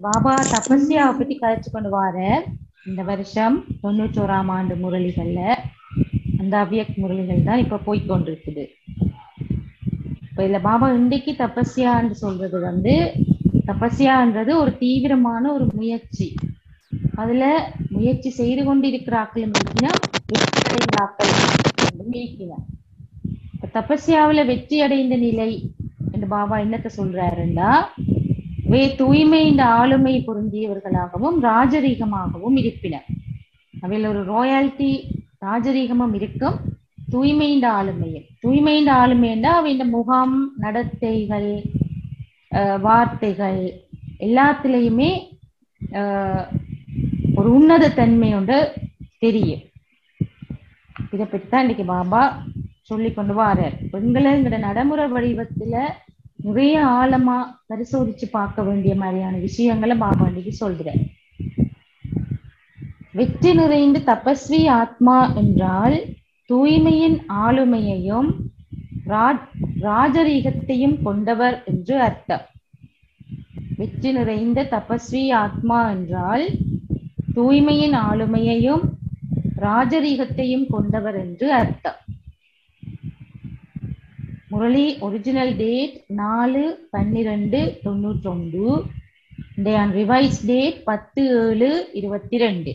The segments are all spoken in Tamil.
பாபா தபஸ்யாவை பத்தி கதைச்சு கொண்டு வார இந்த வருஷம் தொண்ணூற்றோராம் ஆண்டு முரளிகள்ல அந்த அவ்யக் முரளிகள் தான் இப்ப போய் கொண்டிருக்குது இப்ப இதுல பாபா இன்றைக்கு தபஸ்யான்னு சொல்றது வந்து தபஸ்யான்றது ஒரு தீவிரமான ஒரு முயற்சி அதுல முயற்சி செய்து கொண்டிருக்கிற ஆக்களும் இருக்கணும் வெற்றி அடைந்த ஆக்கள் இருக்கணும் இப்ப தபஸ்யாவுல வெற்றி அடைந்த நிலை என்று பாபா என்னத்த சொல்றாருன்னா வே தூய்மை இந்த ஆளுமை பொருந்தியவர்களாகவும் ராஜரீகமாகவும் இருப்பினர் அவையில் ஒரு ராயல்டி ராஜரீகமும் இருக்கும் தூய்மை இந்த ஆளுமையும் தூய்மை இந்த ஆளுமைன்னா அவை இந்த முகம் நடத்தைகள் வார்த்தைகள் எல்லாத்துலேயுமே ஒரு உன்னத தன்மை ஒன்று தெரியும் இதை பற்றி தான் இன்னைக்கு பாபா சொல்லி கொண்டு வாரார் பெண்களுங்கிற நடைமுறை வடிவத்துல நிறைய ஆழமா பரிசோதிச்சு பார்க்க வேண்டிய மாதிரியான விஷயங்களை பாபா இன்னைக்கு சொல்றார் வெற்றி நிறைந்த தபஸ்வி ஆத்மா என்றால் தூய்மையின் ஆளுமையையும் ராஜரீகத்தையும் கொண்டவர் என்று அர்த்தம் வெற்றி நிறைந்த தபஸ்வி ஆத்மா என்றால் தூய்மையின் ஆளுமையையும் ராஜரீகத்தையும் கொண்டவர் என்று அர்த்தம் முரளி ஒரிஜினல் டேட் நாலு பன்னிரெண்டு தொண்ணூற்றி ஒன்று ரிவைஸ் டேட் பத்து ஏழு இருபத்தி ரெண்டு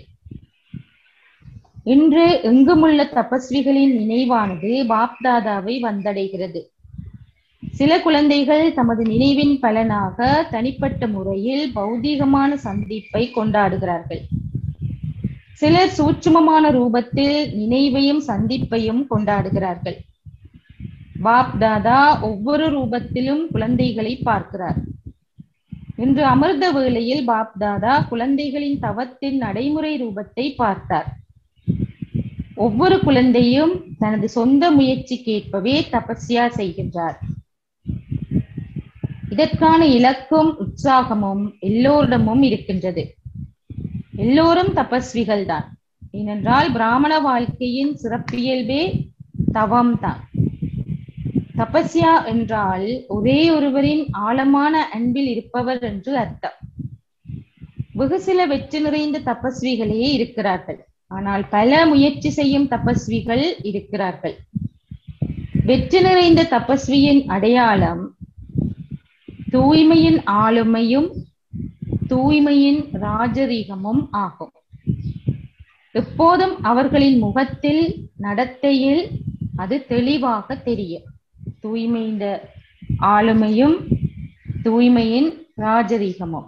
இன்று எங்குமுள்ள தபஸ்விகளின் நினைவானது பாப்தாதாவை வந்தடைகிறது சில குழந்தைகள் தமது நினைவின் பலனாக தனிப்பட்ட முறையில் பௌதீகமான சந்திப்பை கொண்டாடுகிறார்கள் சிலர் சூட்சுமமான ரூபத்தில் நினைவையும் சந்திப்பையும் கொண்டாடுகிறார்கள் பாப் தாதா ஒவ்வொரு ரூபத்திலும் குழந்தைகளை பார்க்கிறார் இன்று அமிர்த வேளையில் பாப் தாதா குழந்தைகளின் தவத்தின் நடைமுறை ரூபத்தை பார்த்தார் ஒவ்வொரு குழந்தையும் தனது சொந்த முயற்சிக்கேற்பவே தபஸ்யா செய்கின்றார் இதற்கான இலக்கும் உற்சாகமும் எல்லோரிடமும் இருக்கின்றது எல்லோரும் தபஸ்விகள் தான் ஏனென்றால் பிராமண வாழ்க்கையின் சிறப்பியல்பே தவம் தான் தபஸ்யா என்றால் ஒரே ஒருவரின் ஆழமான அன்பில் இருப்பவர் என்று அர்த்தம் வெகு சில வெற்றி நிறைந்த தபஸ்விகளே இருக்கிறார்கள் ஆனால் பல முயற்சி செய்யும் தபஸ்விகள் இருக்கிறார்கள் வெற்றி நிறைந்த தபஸ்வியின் அடையாளம் தூய்மையின் ஆளுமையும் தூய்மையின் ராஜரீகமும் ஆகும் எப்போதும் அவர்களின் முகத்தில் நடத்தையில் அது தெளிவாக தெரியும் தூய்மை இந்த ஆளுமையும் தூய்மையின் ராஜரீகமும்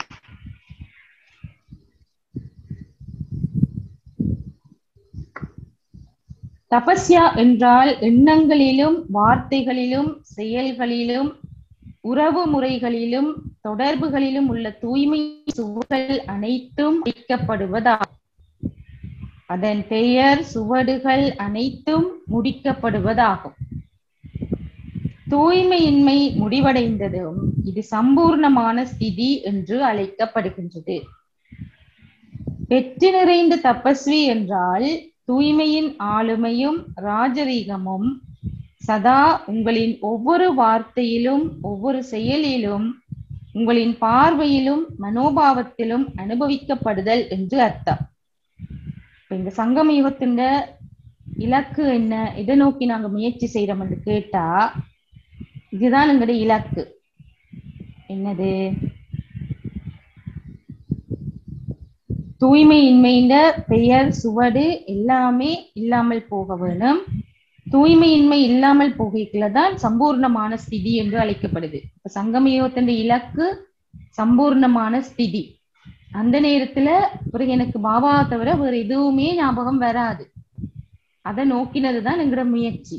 தபஸ்யா என்றால் எண்ணங்களிலும் வார்த்தைகளிலும் செயல்களிலும் உறவு முறைகளிலும் தொடர்புகளிலும் உள்ள தூய்மை சுவடுகள் அனைத்தும் வைக்கப்படுவதாகும் அதன் பெயர் சுவடுகள் அனைத்தும் முடிக்கப்படுவதாகும் தூய்மையின்மை முடிவடைந்ததும் இது சம்பூர்ணமான ஸ்திதி என்று அழைக்கப்படுகின்றது வெற்றி நிறைந்த தபஸ்வி என்றால் தூய்மையின் ஆளுமையும் ராஜரீகமும் சதா உங்களின் ஒவ்வொரு வார்த்தையிலும் ஒவ்வொரு செயலிலும் உங்களின் பார்வையிலும் மனோபாவத்திலும் அனுபவிக்கப்படுதல் என்று அர்த்தம் இந்த சங்கம யுகத்தின் இலக்கு என்ன இதை நோக்கி நாங்க முயற்சி செய்யறோம்னு கேட்டா இதுதான் எங்களுடைய இலக்கு என்னது தூய்மையின்மையின் பெயர் சுவடு எல்லாமே இல்லாமல் போக வேணும் தூய்மையின்மை இல்லாமல் போகைக்குள்ள தான் சம்பூர்ணமான ஸ்திதி என்று அழைக்கப்படுது இப்ப சங்கமயோகத்தின் இலக்கு சம்பூர்ணமான ஸ்திதி அந்த நேரத்துல பிறகு எனக்கு பாபா தவிர வேற எதுவுமே ஞாபகம் வராது அதை நோக்கினதுதான் எங்களோட முயற்சி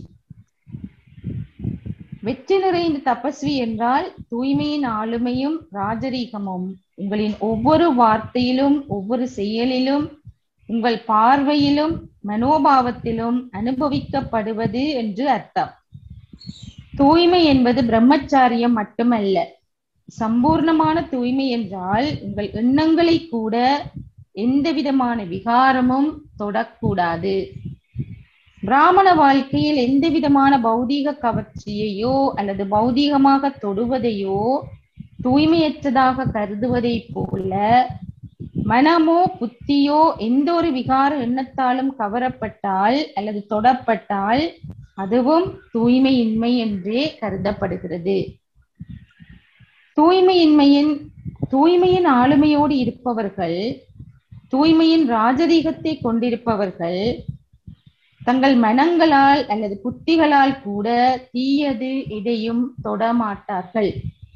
வெற்றி நிறைந்த தபஸ்வி என்றால் தூய்மையின் ஆளுமையும் ராஜரீகமும் உங்களின் ஒவ்வொரு வார்த்தையிலும் ஒவ்வொரு செயலிலும் உங்கள் பார்வையிலும் மனோபாவத்திலும் அனுபவிக்கப்படுவது என்று அர்த்தம் தூய்மை என்பது பிரம்மச்சாரியம் மட்டுமல்ல சம்பூர்ணமான தூய்மை என்றால் உங்கள் எண்ணங்களை கூட எந்த விதமான விகாரமும் தொடக்கூடாது பிராமண வாழ்க்கையில் எந்த விதமான பௌதீக கவர்ச்சியையோ அல்லது பௌதீகமாக தொடுவதையோ தூய்மையற்றதாக கருதுவதைப் போல மனமோ புத்தியோ எந்த ஒரு விகார எண்ணத்தாலும் கவரப்பட்டால் அல்லது தொடப்பட்டால் அதுவும் தூய்மையின்மை என்றே கருதப்படுகிறது தூய்மையின்மையின் தூய்மையின் ஆளுமையோடு இருப்பவர்கள் தூய்மையின் ராஜரீகத்தை கொண்டிருப்பவர்கள் தங்கள் மனங்களால் அல்லது புத்திகளால் கூட தீயது எதையும் தொடமாட்டார்கள்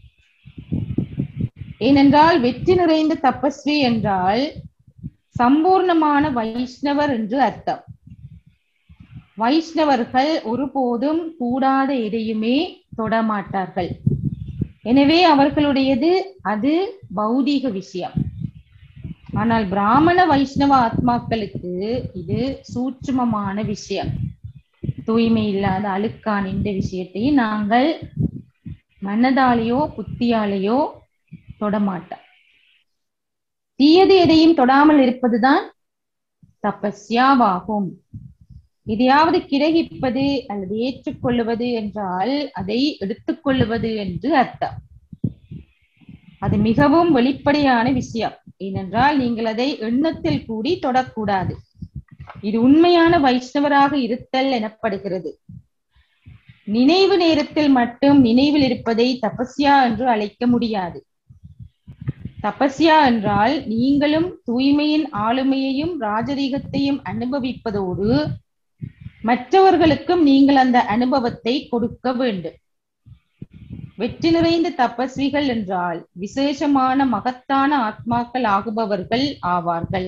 ஏனென்றால் வெற்றி நிறைந்த தபஸ்வி என்றால் சம்பூர்ணமான வைஷ்ணவர் என்று அர்த்தம் வைஷ்ணவர்கள் ஒருபோதும் கூடாத எதையுமே தொடமாட்டார்கள் எனவே அவர்களுடையது அது பௌதீக விஷயம் ஆனால் பிராமண வைஷ்ணவ ஆத்மாக்களுக்கு இது சூட்சுமமான விஷயம் தூய்மை இல்லாத அழுக்கான இந்த விஷயத்தை நாங்கள் மனதாலேயோ புத்தியாலேயோ தொடமாட்டோம் தீயது எதையும் தொடாமல் இருப்பதுதான் தபஸ்யாவாகும் எதையாவது கிரகிப்பது அல்லது ஏற்றுக்கொள்ளுவது என்றால் அதை எடுத்துக்கொள்ளுவது என்று அர்த்தம் அது மிகவும் வெளிப்படையான விஷயம் ஏனென்றால் நீங்கள் அதை எண்ணத்தில் கூடி தொடக்கூடாது இது உண்மையான வைஷ்ணவராக இருத்தல் எனப்படுகிறது நினைவு நேரத்தில் மட்டும் நினைவில் இருப்பதை தபஸ்யா என்று அழைக்க முடியாது தபஸ்யா என்றால் நீங்களும் தூய்மையின் ஆளுமையையும் ராஜரீகத்தையும் அனுபவிப்பதோடு மற்றவர்களுக்கும் நீங்கள் அந்த அனுபவத்தை கொடுக்க வேண்டும் வெற்றி நிறைந்த தபஸ்விகள் என்றால் விசேஷமான மகத்தான ஆத்மாக்கள் ஆகுபவர்கள் ஆவார்கள்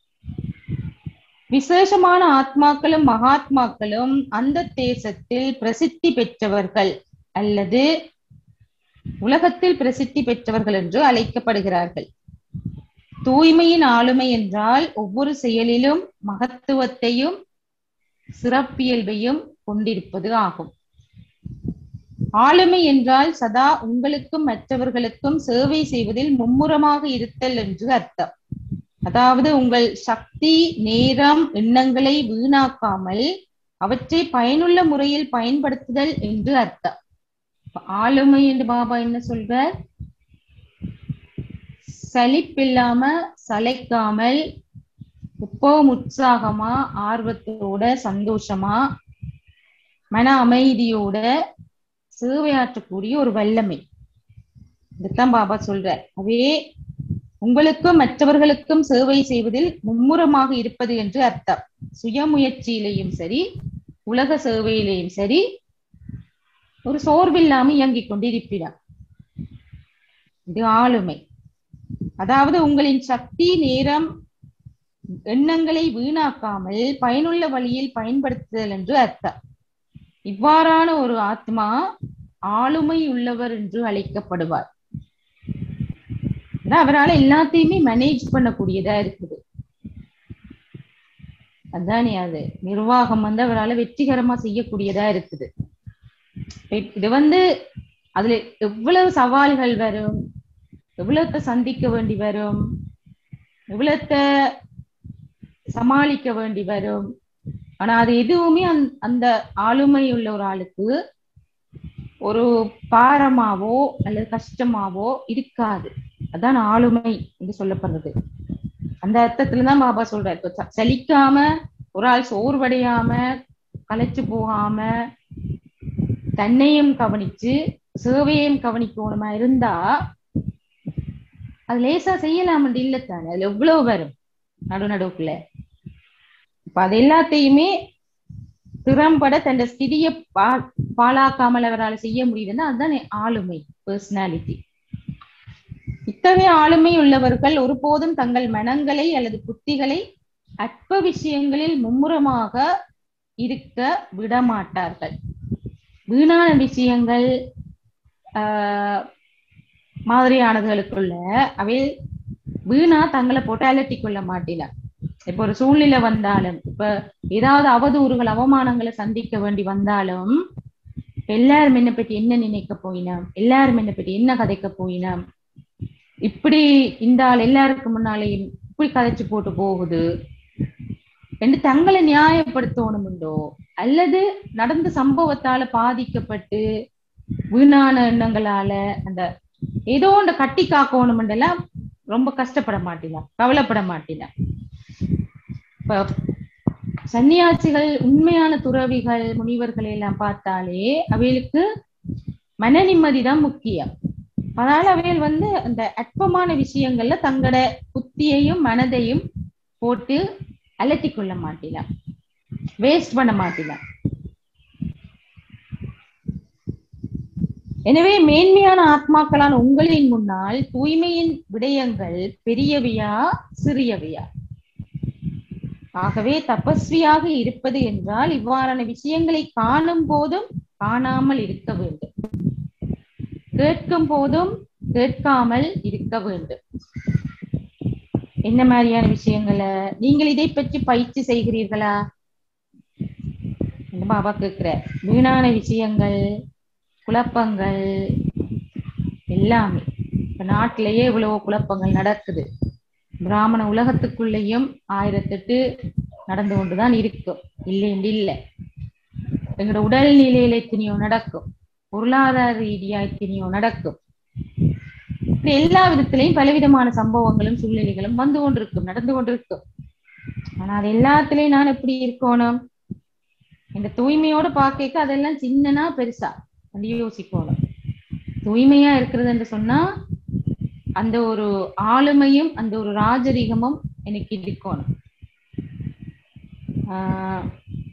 விசேஷமான ஆத்மாக்களும் மகாத்மாக்களும் அந்த தேசத்தில் பிரசித்தி பெற்றவர்கள் அல்லது உலகத்தில் பிரசித்தி பெற்றவர்கள் என்று அழைக்கப்படுகிறார்கள் தூய்மையின் ஆளுமை என்றால் ஒவ்வொரு செயலிலும் மகத்துவத்தையும் சிறப்பியல்பையும் கொண்டிருப்பது ஆகும் ஆளுமை என்றால் சதா உங்களுக்கும் மற்றவர்களுக்கும் சேவை செய்வதில் மும்முரமாக இருத்தல் என்று அர்த்தம் அதாவது உங்கள் சக்தி நேரம் எண்ணங்களை வீணாக்காமல் அவற்றை பயனுள்ள முறையில் பயன்படுத்துதல் என்று அர்த்தம் ஆளுமை என்று பாபா என்ன சொல்றார் சலிப்பில்லாம சளைக்காமல் எப்பவும் உற்சாகமா ஆர்வத்தோட சந்தோஷமா மன அமைதியோட சேவையாற்றக்கூடிய ஒரு வல்லமை இதுதான் பாபா சொல்றார் அவே உங்களுக்கும் மற்றவர்களுக்கும் சேவை செய்வதில் மும்முரமாக இருப்பது என்று அர்த்தம் சுயமுயற்சியிலையும் சரி உலக சேவையிலையும் சரி ஒரு சோர்வில்லாம இயங்கிக் கொண்டிருக்கிறார் இது ஆளுமை அதாவது உங்களின் சக்தி நேரம் எண்ணங்களை வீணாக்காமல் பயனுள்ள வழியில் பயன்படுத்துதல் என்று அர்த்தம் இவ்வாறான ஒரு ஆத்மா ஆளுமை உள்ளவர் என்று அழைக்கப்படுவார் அவரால் எல்லாத்தையுமே மேனேஜ் பண்ணக்கூடியதா இருக்குது அதானே அது நிர்வாகம் வந்து அவரால் வெற்றிகரமா செய்யக்கூடியதா இருக்குது இது வந்து அதுல எவ்வளவு சவால்கள் வரும் எவ்வளவுத்த சந்திக்க வேண்டி வரும் எவ்வளவுத்த சமாளிக்க வேண்டி வரும் ஆனா அது எதுவுமே அந்த ஆளுமை உள்ள ஒரு ஆளுக்கு ஒரு பாரமாவோ அல்லது கஷ்டமாவோ இருக்காது அதான் ஆளுமை என்று சொல்லப்படுறது அந்த அர்த்தத்துலதான் பாபா சொல்றாரு இப்ப சலிக்காம ஒரு ஆள் சோர்வடையாம களைச்சு போகாம தன்னையும் கவனிச்சு சேவையையும் கவனிக்கணுமா இருந்தா அது லேசா செய்யலாம் இல்லத்தானே அதுல எவ்வளவு வரும் நடு நடுவுக்குள்ள இப்ப அது எல்லாத்தையுமே திறம்பட தன் ஸ்திதிய பா பாழாக்காமல் அவரால் செய்ய முடியுதுன்னா அதுதான் ஆளுமை பர்சனாலிட்டி இத்தகைய ஆளுமை உள்ளவர்கள் ஒருபோதும் தங்கள் மனங்களை அல்லது புத்திகளை அற்ப விஷயங்களில் மும்முரமாக இருக்க விடமாட்டார்கள் வீணான விஷயங்கள் ஆஹ் மாதிரியானதுகளுக்குள்ள அவை வீணா தங்களை போட்டு அலட்டி கொள்ள மாட்டினார் இப்ப ஒரு சூழ்நிலை வந்தாலும் இப்ப ஏதாவது அவதூறுகள் அவமானங்களை சந்திக்க வேண்டி வந்தாலும் எல்லாரும் என்ன பற்றி என்ன நினைக்க போயினோம் எல்லாரும் என்ன பற்றி என்ன கதைக்க போயினோம் இப்படி இந்த ஆள் எல்லாருக்கு முன்னாலேயும் இப்படி கதைச்சு போட்டு போகுது என்று தங்களை நியாயப்படுத்தணுமுண்டோ அல்லது நடந்த சம்பவத்தால பாதிக்கப்பட்டு வீணான எண்ணங்களால அந்த ஏதோ ஒன்று கட்டி காக்கணுமெண்டெல்லாம் ரொம்ப கஷ்டப்பட மாட்டினான் கவலைப்பட மாட்டினான் இப்ப சன்னியாசிகள் உண்மையான துறவிகள் முனிவர்களை எல்லாம் பார்த்தாலே அவைகளுக்கு மன நிம்மதி தான் முக்கியம் அதனால அவைகள் வந்து அந்த அற்பமான விஷயங்கள்ல தங்களோட புத்தியையும் மனதையும் போட்டு அலட்டி கொள்ள மாட்டினான் வேஸ்ட் பண்ண மாட்டினான் எனவே மேன்மையான ஆத்மாக்களான உங்களின் முன்னால் தூய்மையின் விடயங்கள் பெரியவையா சிறியவையா ஆகவே தபஸ்வியாக இருப்பது என்றால் இவ்வாறான விஷயங்களை காணும் போதும் காணாமல் இருக்க வேண்டும் கேட்கும் போதும் கேட்காமல் இருக்க வேண்டும் என்ன மாதிரியான விஷயங்களை நீங்கள் இதை பற்றி பயிற்சி செய்கிறீர்களா என்ன பாபா கேக்குற வீணான விஷயங்கள் குழப்பங்கள் எல்லாமே இப்ப நாட்டிலேயே இவ்வளவு குழப்பங்கள் நடக்குது பிராமண உலகத்துக்குள்ளேயும் ஆயிரத்தெட்டு நடந்து கொண்டுதான் இருக்கும் இல்லை என்று இல்லை எங்களோட உடல் நிலையில எத்தனையோ நடக்கும் பொருளாதார ரீதியா எத்தனையோ நடக்கும் இப்படி எல்லா விதத்திலையும் பலவிதமான சம்பவங்களும் சூழ்நிலைகளும் வந்து கொண்டிருக்கும் நடந்து கொண்டிருக்கும் ஆனா அது எல்லாத்துலயும் நான் எப்படி இருக்கணும் இந்த தூய்மையோட பார்க்க அதெல்லாம் சின்னனா பெருசா அது யோசிக்கணும் தூய்மையா இருக்கிறது என்று சொன்னா அந்த ஒரு ஆளுமையும் அந்த ஒரு ராஜரிகமும் எனக்கு இருக்கணும் ஆஹ்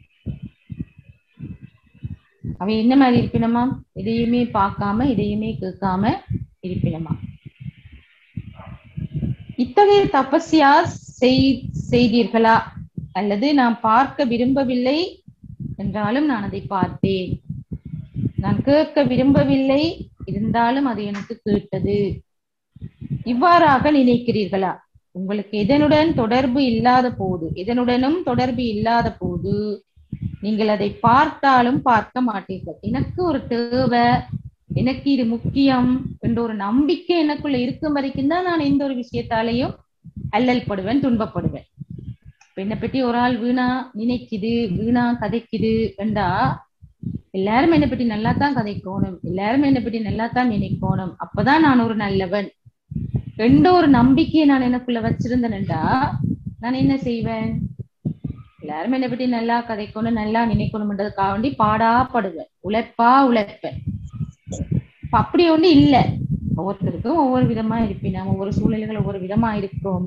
அவ என்ன மாதிரி இருப்பினமா எதையுமே பார்க்காம எதையுமே கேட்காம இருப்பினமா இத்தகைய தபஸ்யா செய்- செய்தீர்களா அல்லது நான் பார்க்க விரும்பவில்லை என்றாலும் நான் அதை பார்த்தேன் நான் கேட்க விரும்பவில்லை இருந்தாலும் அது எனக்கு கேட்டது இவ்வாறாக நினைக்கிறீர்களா உங்களுக்கு எதனுடன் தொடர்பு இல்லாத போது எதனுடனும் தொடர்பு இல்லாத போது நீங்கள் அதை பார்த்தாலும் பார்க்க மாட்டீர்கள் எனக்கு ஒரு தேவை எனக்கு இது முக்கியம் என்ற ஒரு நம்பிக்கை எனக்குள்ள இருக்கும் வரைக்கும் தான் நான் எந்த ஒரு விஷயத்தாலையும் அல்லல் படுவேன் துன்பப்படுவேன் இப்ப என்னை பற்றி ஒரு ஆள் வீணா நினைக்குது வீணா கதைக்குது என்றா எல்லாரும் என்னை பற்றி நல்லா தான் கதைக்கணும் எல்லாரும் என்னை பற்றி நல்லா தான் நினைக்கணும் அப்பதான் நான் ஒரு நல்லவன் எந்த ஒரு நம்பிக்கையை நான் எனக்குள்ள வச்சிருந்தேன்டா நான் என்ன செய்வேன் எல்லாரும் என்னை பற்றி நல்லா கதைக்கணும் நல்லா நினைக்கணும்ன்றதுக்காக வேண்டி பாடாப்படுவேன் உழைப்பா உழைப்பேன் இப்ப அப்படி ஒண்ணு இல்ல ஒவ்வொருத்தருக்கும் ஒவ்வொரு விதமா இருப்பினோம் ஒவ்வொரு சூழ்நிலைகள் ஒவ்வொரு விதமா இருக்கும்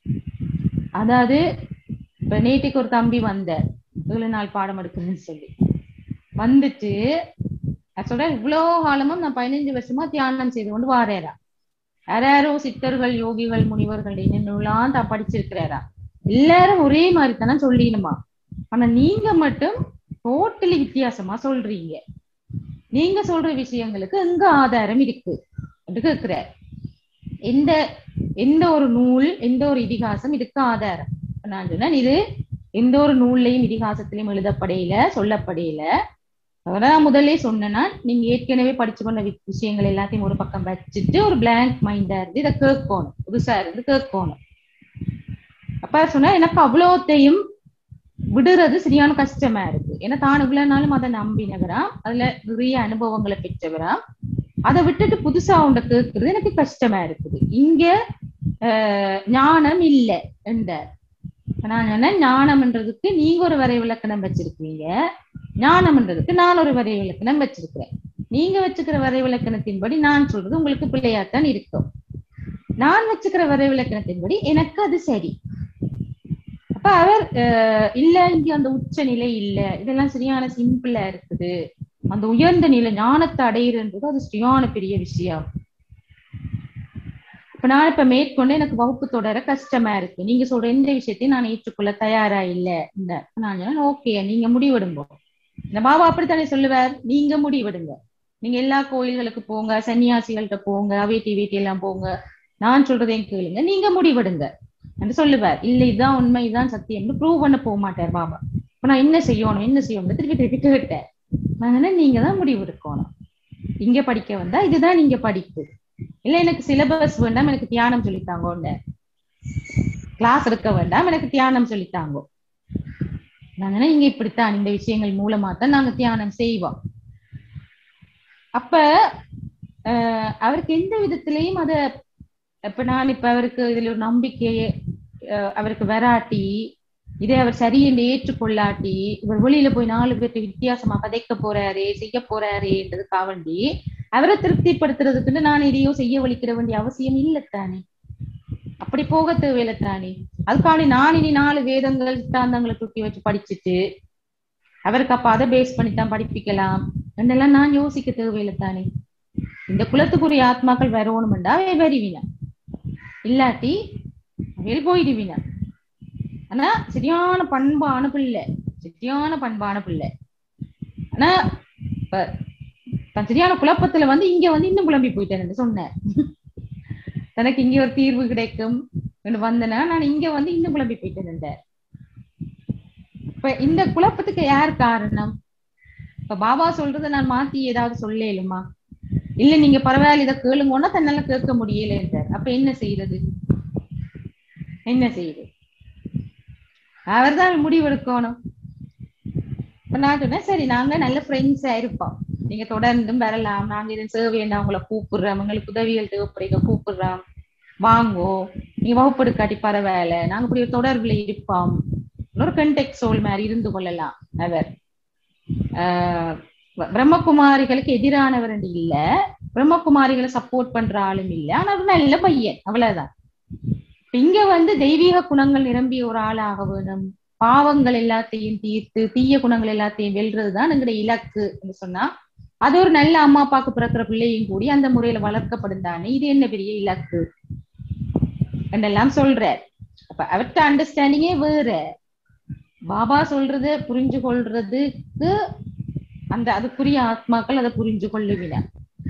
அதாவது இப்ப நேற்றுக்கு ஒரு தம்பி வந்த ஏழு நாள் பாடம் எடுக்கணும்னு சொல்லி வந்துட்டு நான் சொல்றேன் இவ்வளவு காலமும் நான் பதினஞ்சு வருஷமா தியானம் செய்து கொண்டு வாரேரா யாராரோ சித்தர்கள் யோகிகள் முனிவர்கள் என்னென்னலாம் தான் படிச்சிருக்கிறாரா எல்லாரும் ஒரே மாதிரி தானே சொல்லிடணுமா ஆனா நீங்க மட்டும் டோட்டலி வித்தியாசமா சொல்றீங்க நீங்க சொல்ற விஷயங்களுக்கு எங்க ஆதாரம் இருக்கு என்று கேட்கிறார் எந்த எந்த ஒரு நூல் எந்த ஒரு இதிகாசம் இதுக்கு ஆதாரம் நான் சொன்னேன் இது எந்த ஒரு நூல்லையும் இதிகாசத்திலையும் எழுதப்படையில சொல்லப்படையில அதான் முதல்ல சொன்னேன்னா நீங்க ஏற்கனவே படிச்சு கொண்ட வி- விஷயங்கள் எல்லாத்தையும் ஒரு பக்கம் வச்சுட்டு ஒரு blank மைண்டா இருந்து இதை கேட்கணும் புதுசா இருந்து கேட்கணும் அப்ப சொன்னா எனக்கு அவ்வளோத்தையும் விடுறது சரியான கஷ்டமா இருக்கு ஏன்னா தான் இவ்வளவு நாளும் அதை நம்பினவரா அதுல நிறைய அனுபவங்களை பெற்றவரா அதை விட்டுட்டு புதுசா உண்ட கேட்கறது எனக்கு கஷ்டமா இருக்குது இங்க ஆஹ் ஞானம் இல்ல என்றார் நான் சொன்னேன் ஞானம்ன்றதுக்கு நீங்க ஒரு வரை விளக்கணம் வச்சிருக்கீங்க ஞானம்ன்றதுக்கு நான் ஒரு வரை விளக்கணம் வச்சிருக்கிறேன் நீங்க வச்சுக்கிற வரை விளக்கணத்தின்படி நான் சொல்றது உங்களுக்கு பிள்ளையாத்தான் இருக்கும் நான் வச்சுக்கிற வரை விளக்கணத்தின்படி எனக்கு அது சரி அப்ப அவர் அஹ், இல்ல இங்க அந்த உச்ச நிலை இல்ல இதெல்லாம் சரியான சிம்பிளா இருக்குது அந்த உயர்ந்த நிலை ஞானத்தை அடையிறன்றது அது சரியான பெரிய விஷயம் இப்ப நான் இப்ப மேற்கொண்டு எனக்கு வகுப்பு தொடர கஷ்டமா இருக்கு நீங்க சொல்ற எந்த விஷயத்தையும் நான் ஏற்றுக்கொள்ள தயாரா இல்ல இந்த நான் சொன்னேன் ஓகே நீங்க முடிவெடுங்க இந்த பாபா அப்படித்தானே சொல்லுவார் நீங்க முடிவெடுங்க நீங்க எல்லா கோயில்களுக்கு போங்க சன்னியாசிகள்கிட்ட போங்க அவேட்டி வீட்டி எல்லாம் போங்க நான் சொல்றதையும் கேளுங்க நீங்க முடிவெடுங்க என்று சொல்லுவார் இல்ல இதுதான் உண்மை இதுதான் சத்தியம்னு ப்ரூவ் பண்ண போக மாட்டார் பாபா இப்ப நான் என்ன செய்யணும் என்ன செய்யணும் திருப்பி திருப்பி கேட்டேன் நான் சொன்னேன் நீங்க தான் முடிவு எடுக்கணும் இங்க படிக்க வந்தா இதுதான் நீங்க படிப்பு இல்ல எனக்கு சிலபஸ் வேண்டாம் எனக்கு தியானம் சொல்லித்தாங்க கிளாஸ் எடுக்க வேண்டாம் எனக்கு தியானம் சொல்லித்தாங்க நான் சொன்னேன் இங்க இப்படித்தான் இந்த விஷயங்கள் மூலமா தான் நாங்க தியானம் செய்வோம் அப்ப ஆஹ் அவருக்கு எந்த விதத்திலையும் அத இப்ப நான் இப்ப அவருக்கு இதுல ஒரு நம்பிக்கையை ஆஹ் அவருக்கு வராட்டி இதை அவர் சரி என்று ஏற்றுக்கொள்ளாட்டி இவர் வெளியில போய் நாலு பேர்த்து வித்தியாசமா கதைக்க போறாரு செய்ய போறாருன்றதுக்காக வேண்டி அவரை திருப்திப்படுத்துறதுக்குன்னு நான் இதையோ செய்ய வலிக்கிற வேண்டிய அவசியம் இல்லைத்தானே அப்படி போக தேவையில்லை தானே அதுக்காண்டி நான் இனி நாலு வேதங்கள் சித்தாந்தங்களை தூக்கி வச்சு படிச்சுட்டு அவருக்கு அப்ப அதை பேஸ் பண்ணி தான் படிப்பிக்கலாம் என்னெல்லாம் நான் யோசிக்க தேவையில்லை தானே இந்த குலத்துக்குரிய ஆத்மாக்கள் வரணும்டா அவை வருவினா இல்லாட்டி அவையில் போயிடுவினா ஆனா சரியான பண்பான பிள்ளை சரியான பண்பான பிள்ளை ஆனா இப்ப தான் சரியான குழப்பத்துல வந்து இங்க வந்து இன்னும் குழம்பி போயிட்டேன் சொன்னேன் தனக்கு இங்க ஒரு தீர்வு கிடைக்கும் என்று வந்தனா நான் இங்க வந்து இன்னும் குழம்பி போயிட்டேன் இப்ப இந்த குழப்பத்துக்கு யார் காரணம் இப்ப பாபா சொல்றதை நான் மாத்தி ஏதாவது சொல்லலுமா இல்ல நீங்க பரவாயில்ல இதை கேளுங்கன்னா தன்னால கேட்க முடியல என்றார் அப்ப என்ன செய்யறது என்ன செய்யுது அவர்தான் முடிவெடுக்கணும் இப்ப நான் சொன்னேன் சரி நாங்க நல்ல ஃப்ரெண்ட்ஸா இருப்போம் நீங்க தொடர்ந்தும் வரலாம் நாங்க இதன் சேவையண்டா உங்களை கூப்பிடுறோம் உங்களுக்கு உதவிகள் தேவைப்படுங்க கூப்பிடுறோம் வாங்கோ நீங்க வகுப்பு எடுக்காட்டி பரவாயில்ல நாங்க இப்படி ஒரு தொடர்புல இருப்போம் ஒரு கண்டெக்ட் சோல் மாதிரி இருந்து கொள்ளலாம் அவர் ஆஹ் பிரம்மகுமாரிகளுக்கு எதிரானவர் என்று இல்ல பிரம்மகுமாரிகளை சப்போர்ட் பண்ற ஆளும் இல்ல ஆனா ஒரு நல்ல பையன் அவ்வளவுதான் இங்க வந்து தெய்வீக குணங்கள் நிரம்பிய ஒரு ஆளாக வேணும் பாவங்கள் எல்லாத்தையும் தீர்த்து தீய குணங்கள் எல்லாத்தையும் வெல்றதுதான் எங்களுடைய இலக்கு என்று சொன்னா அது ஒரு நல்ல அம்மா அப்பாக்கு பிறக்கிற பிள்ளையும் கூடி அந்த முறையில வளர்க்கப்படும் தானே இது என்ன பெரிய இலக்கு என்றெல்லாம் சொல்றார் அப்ப அவர்கிட்ட அண்டர்ஸ்டாண்டிங்கே வேற பாபா சொல்றத புரிஞ்சு கொள்றதுக்கு அந்த அதுக்குரிய ஆத்மாக்கள் அதை புரிஞ்சு கொள்ளுவின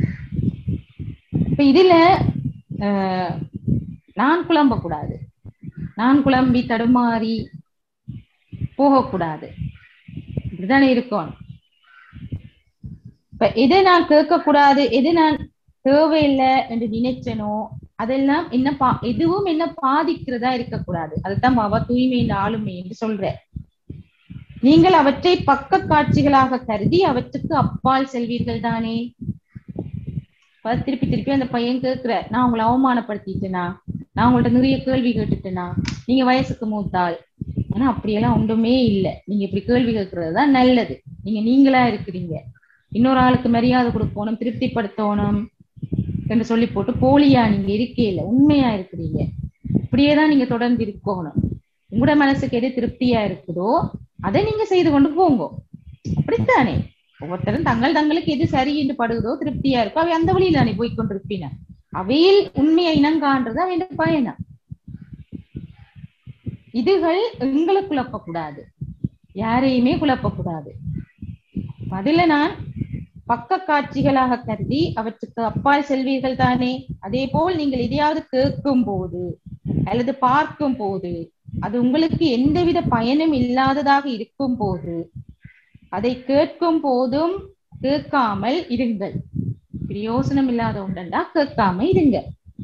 இப்ப இதுல ஆஹ் நான் குழம்ப கூடாது நான் குழம்பி தடுமாறி போகக்கூடாது இப்படிதானே இருக்கும் இப்ப எதை நான் கேட்க கூடாது எது நான் தேவையில்லை என்று நினைச்சனோ அதெல்லாம் என்ன பா எதுவும் என்ன பாதிக்கிறதா இருக்கக்கூடாது அதுதான் பாபா தூய்மையின் ஆளுமை என்று சொல்ற நீங்கள் அவற்றை பக்க காட்சிகளாக கருதி அவற்றுக்கு அப்பால் செல்வீர்கள் தானே திருப்பி திருப்பி அந்த பையன் கேட்கிற நான் உங்களை அவமானப்படுத்திட்டேனா நான் உங்கள்ட்ட நிறைய கேள்வி கேட்டுட்டேனா நீங்க வயசுக்கு மூத்தாள் ஆனா அப்படியெல்லாம் ஒன்றுமே இல்லை நீங்க இப்படி கேள்வி கேட்கறது தான் நல்லது நீங்க நீங்களா இருக்கிறீங்க இன்னொரு ஆளுக்கு மரியாதை கொடுக்கணும் திருப்திப்படுத்தணும் என்று சொல்லி போட்டு போலியா நீங்க இருக்கே இல்லை உண்மையா இருக்கிறீங்க இப்படியேதான் நீங்க தொடர்ந்து இருக்கணும் உங்களோட மனசுக்கு எது திருப்தியா இருக்குதோ அதை நீங்க செய்து கொண்டு போங்க அப்படித்தானே ஒவ்வொருத்தரும் தங்கள் தங்களுக்கு எது சரி என்று படுகிறதோ திருப்தியா இருக்கோ அவை அந்த வழியில் தானே போய்கொண்டிருப்பின அவையில் உண்மையை இனங்கான்றது அவன் பயணம் இதுகள் எங்களை குழப்பக்கூடாது யாரையுமே குழப்பக்கூடாது அதுல நான் பக்க காட்சிகளாக கருதி அவற்றுக்கு அப்பால் செல்வீர்கள் தானே அதே போல் நீங்கள் எதையாவது கேட்கும் போது அல்லது பார்க்கும் போது அது உங்களுக்கு எந்தவித பயனும் இல்லாததாக இருக்கும் போது அதை கேட்கும் போதும் கேட்காமல் இருங்கள் பிரயோசனம் இல்லாத ஒன்றா கேட்காம இருங்க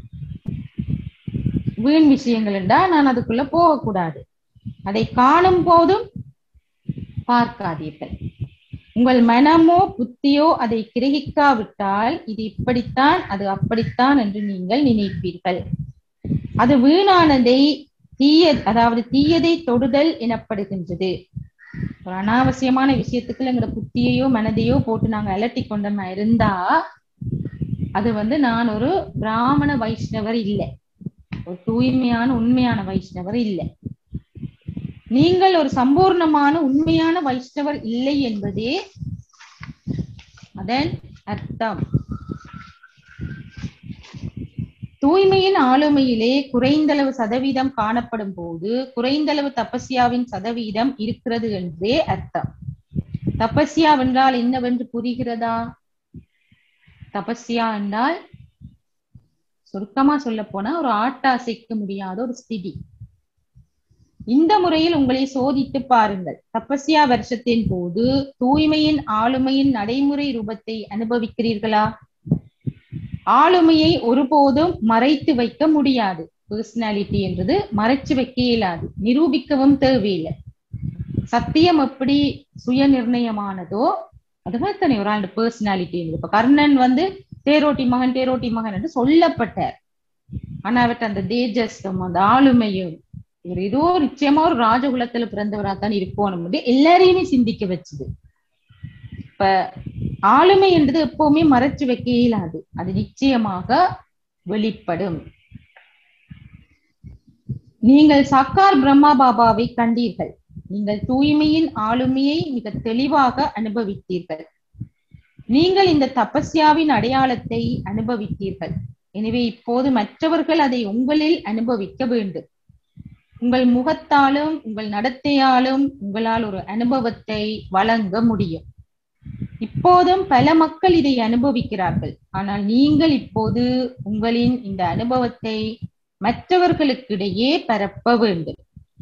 வீண் விஷயங்கள் என்றா நான் அதுக்குள்ள போகக்கூடாது அதை காணும் போதும் பார்க்காதீர்கள் உங்கள் மனமோ புத்தியோ அதை கிரகிக்காவிட்டால் இது இப்படித்தான் அது அப்படித்தான் என்று நீங்கள் நினைப்பீர்கள் அது வீணானதை தீய அதாவது தீயதை தொடுதல் எனப்படுகின்றது ஒரு அனாவசியமான விஷயத்துக்கு எங்களோட புத்தியையோ மனதையோ போட்டு நாங்க அலட்டி கொண்டமா இருந்தா அது வந்து நான் ஒரு பிராமண வைஷ்ணவர் இல்லை ஒரு தூய்மையான உண்மையான வைஷ்ணவர் இல்லை நீங்கள் ஒரு சம்பூர்ணமான உண்மையான வைஷ்ணவர் இல்லை என்பதே அதன் அர்த்தம் தூய்மையின் ஆளுமையிலே குறைந்தளவு சதவீதம் காணப்படும் போது குறைந்தளவு தபஸ்யாவின் சதவீதம் இருக்கிறது என்றே அர்த்தம் தபஸ்யா என்றால் என்னவென்று புரிகிறதா தபஸ்யா என்றால் சுருக்கமா சொல்ல போனா ஒரு ஆட்டாசைக்க முடியாத ஒரு ஸ்திதி இந்த முறையில் உங்களை சோதித்து பாருங்கள் தபஸ்யா வருஷத்தின் போது தூய்மையின் ஆளுமையின் நடைமுறை ரூபத்தை அனுபவிக்கிறீர்களா ஆளுமையை ஒருபோதும் மறைத்து வைக்க முடியாது பர்சனாலிட்டி என்றது மறைச்சு வைக்க இயலாது நிரூபிக்கவும் தேவையில்லை சத்தியம் எப்படி சுய நிர்ணயமானதோ அதுதான் தானே ஒரு ஆண்டு பர்சனாலிட்டி இப்ப கர்ணன் வந்து தேரோட்டி மகன் தேரோட்டி மகன் என்று சொல்லப்பட்டார் ஆனா அவர்கிட்ட அந்த தேஜஸ்கம் அந்த ஆளுமையும் இவர் ஏதோ நிச்சயமா ஒரு ராஜகுலத்துல பிறந்தவரா தான் இருக்கணும் எல்லாரையுமே சிந்திக்க வச்சுது இப்ப ஆளுமை என்றது எப்பவுமே மறைச்சு வைக்க இயலாது அது நிச்சயமாக வெளிப்படும் நீங்கள் சக்கார் பிரம்மா பாபாவை கண்டீர்கள் நீங்கள் தூய்மையின் ஆளுமையை மிக தெளிவாக அனுபவித்தீர்கள் நீங்கள் இந்த தபஸ்யாவின் அடையாளத்தை அனுபவித்தீர்கள் எனவே இப்போது மற்றவர்கள் அதை உங்களில் அனுபவிக்க வேண்டும் உங்கள் முகத்தாலும் உங்கள் நடத்தையாலும் உங்களால் ஒரு அனுபவத்தை வழங்க முடியும் இப்போதும் பல மக்கள் இதை அனுபவிக்கிறார்கள் ஆனால் நீங்கள் இப்போது உங்களின் இந்த அனுபவத்தை மற்றவர்களுக்கிடையே பரப்ப வேண்டும்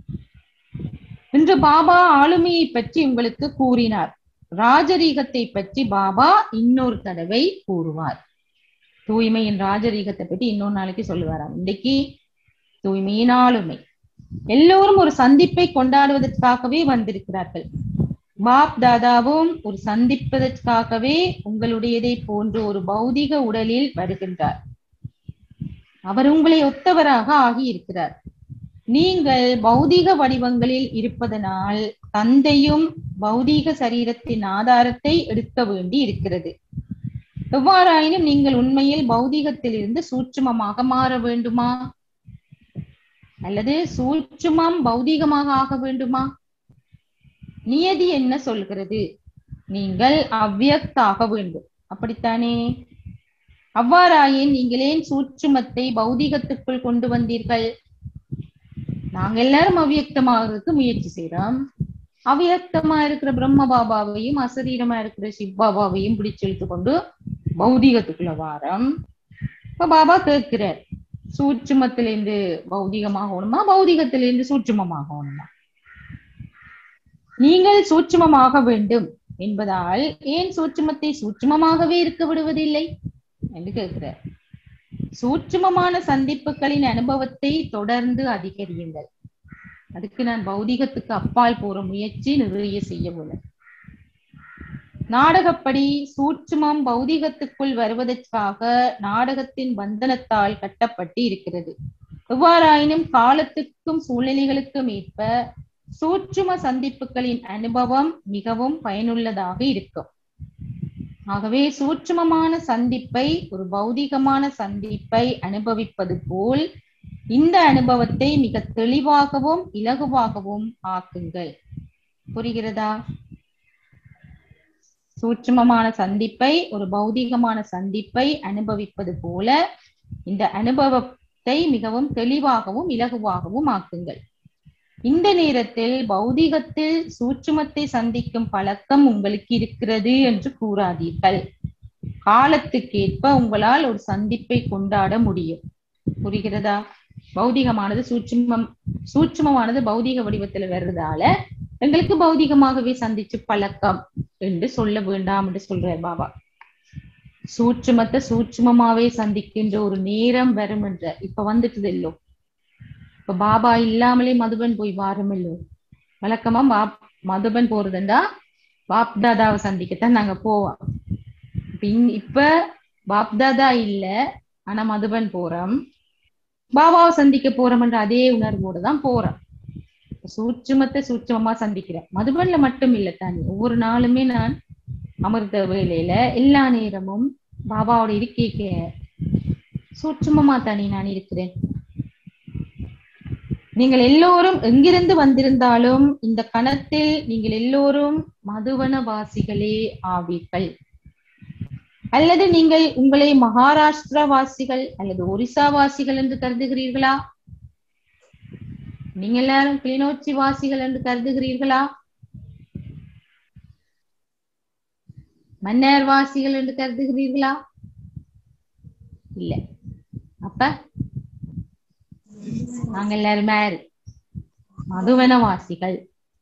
இன்று பாபா ஆளுமையை பற்றி உங்களுக்கு கூறினார் ராஜரீகத்தை பற்றி பாபா இன்னொரு தடவை கூறுவார் தூய்மையின் ராஜரீகத்தை பற்றி இன்னொரு நாளைக்கு சொல்லுவாராம் இன்னைக்கு தூய்மையின் ஆளுமை எல்லோரும் ஒரு சந்திப்பை கொண்டாடுவதற்காகவே வந்திருக்கிறார்கள் பாப் தாதாவும் ஒரு சந்திப்பதற்காகவே உங்களுடையதை போன்று ஒரு பௌதிக உடலில் வருகின்றார் அவர் உங்களை ஒத்தவராக ஆகி இருக்கிறார் நீங்கள் பௌதிக வடிவங்களில் இருப்பதனால் தந்தையும் பௌதீக சரீரத்தின் ஆதாரத்தை எடுக்க வேண்டி இருக்கிறது எவ்வாறாயினும் நீங்கள் உண்மையில் பௌதீகத்திலிருந்து சூட்சுமமாக மாற வேண்டுமா அல்லது சூட்சுமம் பௌதீகமாக ஆக வேண்டுமா நியதி என்ன சொல்கிறது நீங்கள் அவ்வியக்தாக வேண்டும் அப்படித்தானே அவ்வாறாயின் நீங்கள் ஏன் சூட்சுமத்தை பௌதீகத்துக்குள் கொண்டு வந்தீர்கள் நாங்க எல்லாரும் அவ்வியக்தமாகிறதுக்கு முயற்சி செய்யறோம் அவ்வியக்தமா இருக்கிற பிரம்ம பாபாவையும் அசரீரமா இருக்கிற சிவ் பாபாவையும் பிடிச்சு இழுத்து கொண்டு பௌதீகத்துக்குள்ள வாரம் இப்ப பாபா கேட்கிறார் சூட்சுமத்திலிருந்து பௌதிகமாகணுமா பௌதிகத்திலிருந்து சூட்சுமமாகணுமா நீங்கள் சூட்சுமமாக வேண்டும் என்பதால் ஏன் சூட்சுமத்தை சூட்சுமமாகவே இருக்க விடுவதில்லை என்று கேட்கிறார் சூட்சுமமான சந்திப்புகளின் அனுபவத்தை தொடர்ந்து அதிகரியுங்கள் அதுக்கு நான் பௌதிகத்துக்கு அப்பால் போற முயற்சி நிறைய செய்ய உள்ளேன் நாடகப்படி சூட்சுமம் பௌதிகத்துக்குள் வருவதற்காக நாடகத்தின் பந்தனத்தால் கட்டப்பட்டு இருக்கிறது எவ்வாறாயினும் காலத்துக்கும் சூழ்நிலைகளுக்கும் ஏற்ப சூட்சும சந்திப்புகளின் அனுபவம் மிகவும் பயனுள்ளதாக இருக்கும் ஆகவே சூட்சுமமான சந்திப்பை ஒரு பௌதிகமான சந்திப்பை அனுபவிப்பது போல் இந்த அனுபவத்தை மிக தெளிவாகவும் இலகுவாகவும் ஆக்குங்கள் புரிகிறதா சூட்சுமமான சந்திப்பை ஒரு பௌதிகமான சந்திப்பை அனுபவிப்பது போல இந்த அனுபவத்தை மிகவும் தெளிவாகவும் இலகுவாகவும் ஆக்குங்கள் இந்த நேரத்தில் பௌதிகத்தில் சூட்சுமத்தை சந்திக்கும் பழக்கம் உங்களுக்கு இருக்கிறது என்று கூறாதீர்கள் காலத்துக்கேற்ப உங்களால் ஒரு சந்திப்பை கொண்டாட முடியும் புரிகிறதா பௌதிகமானது சூட்சுமம் சூட்சுமமானது பௌதிக வடிவத்துல வர்றதால எங்களுக்கு பௌதிகமாகவே சந்திச்சு பழக்கம் என்று சொல்ல வேண்டாம் என்று சொல்றார் பாபா சூட்சுமத்தை சூட்சுமமாவே சந்திக்கின்ற ஒரு நேரம் வரும் என்ற இப்ப வந்துட்டுது இல்லோ இப்ப பாபா இல்லாமலே மதுபன் போய் வாரமில்லோ வழக்கமா பாப் மதுபன் போறதுண்டா பாப் தாதாவை சந்திக்கத்தான் நாங்க போவோம் இப்ப பாப் தாதா இல்ல ஆனா மதுபன் போறோம் பாபாவை சந்திக்க போறோம்ன்ற அதே உணர்வோடு தான் போறோம் சூட்சுமத்தை சூட்சமமா சந்திக்கிறேன் மதுபன்ல மட்டும் இல்ல தானே ஒவ்வொரு நாளுமே நான் அமிர்த வேலையில எல்லா நேரமும் பாபாவோட இருக்கைக்கு சூட்சுமமா தானே நான் இருக்கிறேன் நீங்கள் எல்லோரும் எங்கிருந்து வந்திருந்தாலும் இந்த கணத்தில் நீங்கள் எல்லோரும் மதுவன வாசிகளே ஆவீர்கள் அல்லது நீங்கள் உங்களை மகாராஷ்டிரா வாசிகள் அல்லது ஒரிசா வாசிகள் என்று கருதுகிறீர்களா நீங்க எல்லாரும் கிளிநொச்சி வாசிகள் என்று கருதுகிறீர்களா மன்னர் வாசிகள் என்று கருதுகிறீர்களா இல்ல அப்ப நாங்க எல்லாரும் யாரு மதுவன வாசிகள்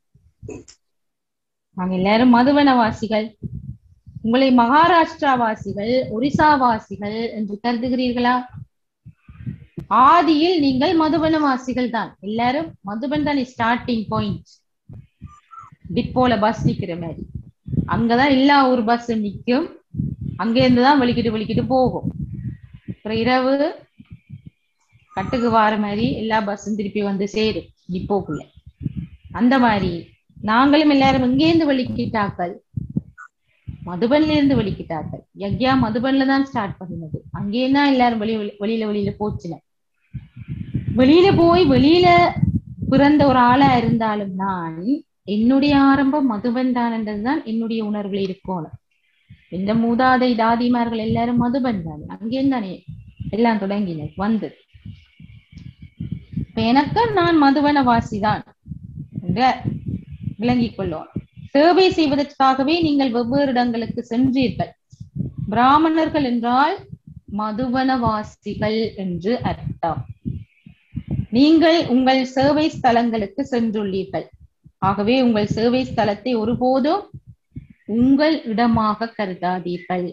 நாங்க எல்லாரும் மதுவன வாசிகள் உங்களை மகாராஷ்டிரா வாசிகள் ஒரிசா வாசிகள் என்று கருதுகிறீர்களா ஆதியில் நீங்கள் மதுபன வாசிகள் தான் எல்லாரும் மதுபன் தான் ஸ்டார்டிங் பாயிண்ட் டிப்போல பஸ் நிக்கிற மாதிரி அங்கதான் எல்லா ஒரு பஸ் நிக்கும் அங்க இருந்துதான் வலிக்கிட்டு வலிக்கிட்டு போகும் அப்புறம் இரவு கட்டுக்கு வார மாதிரி எல்லா பஸ்ஸும் திருப்பி வந்து சேரும் டிப்போக்குள்ள அந்த மாதிரி நாங்களும் எல்லாரும் இங்கேருந்து வலிக்கிட்டாக்கள் மதுபன்ல இருந்து வலிக்கிட்டாக்கள் யக்யா மதுபன்ல தான் ஸ்டார்ட் பண்ணினது அங்கேயும் தான் எல்லாரும் வெளி வெளி- வெளியில வெளியில போச்சுன வெளியில போய் வெளியில பிறந்த ஒரு ஆளா இருந்தாலும் நான் என்னுடைய ஆரம்பம் மதுபன் தான் என்றதுதான் என்னுடைய உணர்வுல இருக்கணும் இந்த மூதாதை தாதிமார்கள் எல்லாரும் மதுபன் தான் அங்கேயும் தானே எல்லாம் தொடங்கின வந்தது இப்ப எனக்கு நான் மதுவன வாசிதான் என்று விளங்கிக் கொள்ளும் சேவை செய்வதற்காகவே நீங்கள் வெவ்வேறு இடங்களுக்கு சென்றீர்கள் பிராமணர்கள் என்றால் மதுவனவாசிகள் என்று அர்த்தம் நீங்கள் உங்கள் சேவை ஸ்தலங்களுக்கு சென்றுள்ளீர்கள் ஆகவே உங்கள் சேவை ஸ்தலத்தை ஒருபோதும் உங்கள் இடமாக கருதாதீர்கள்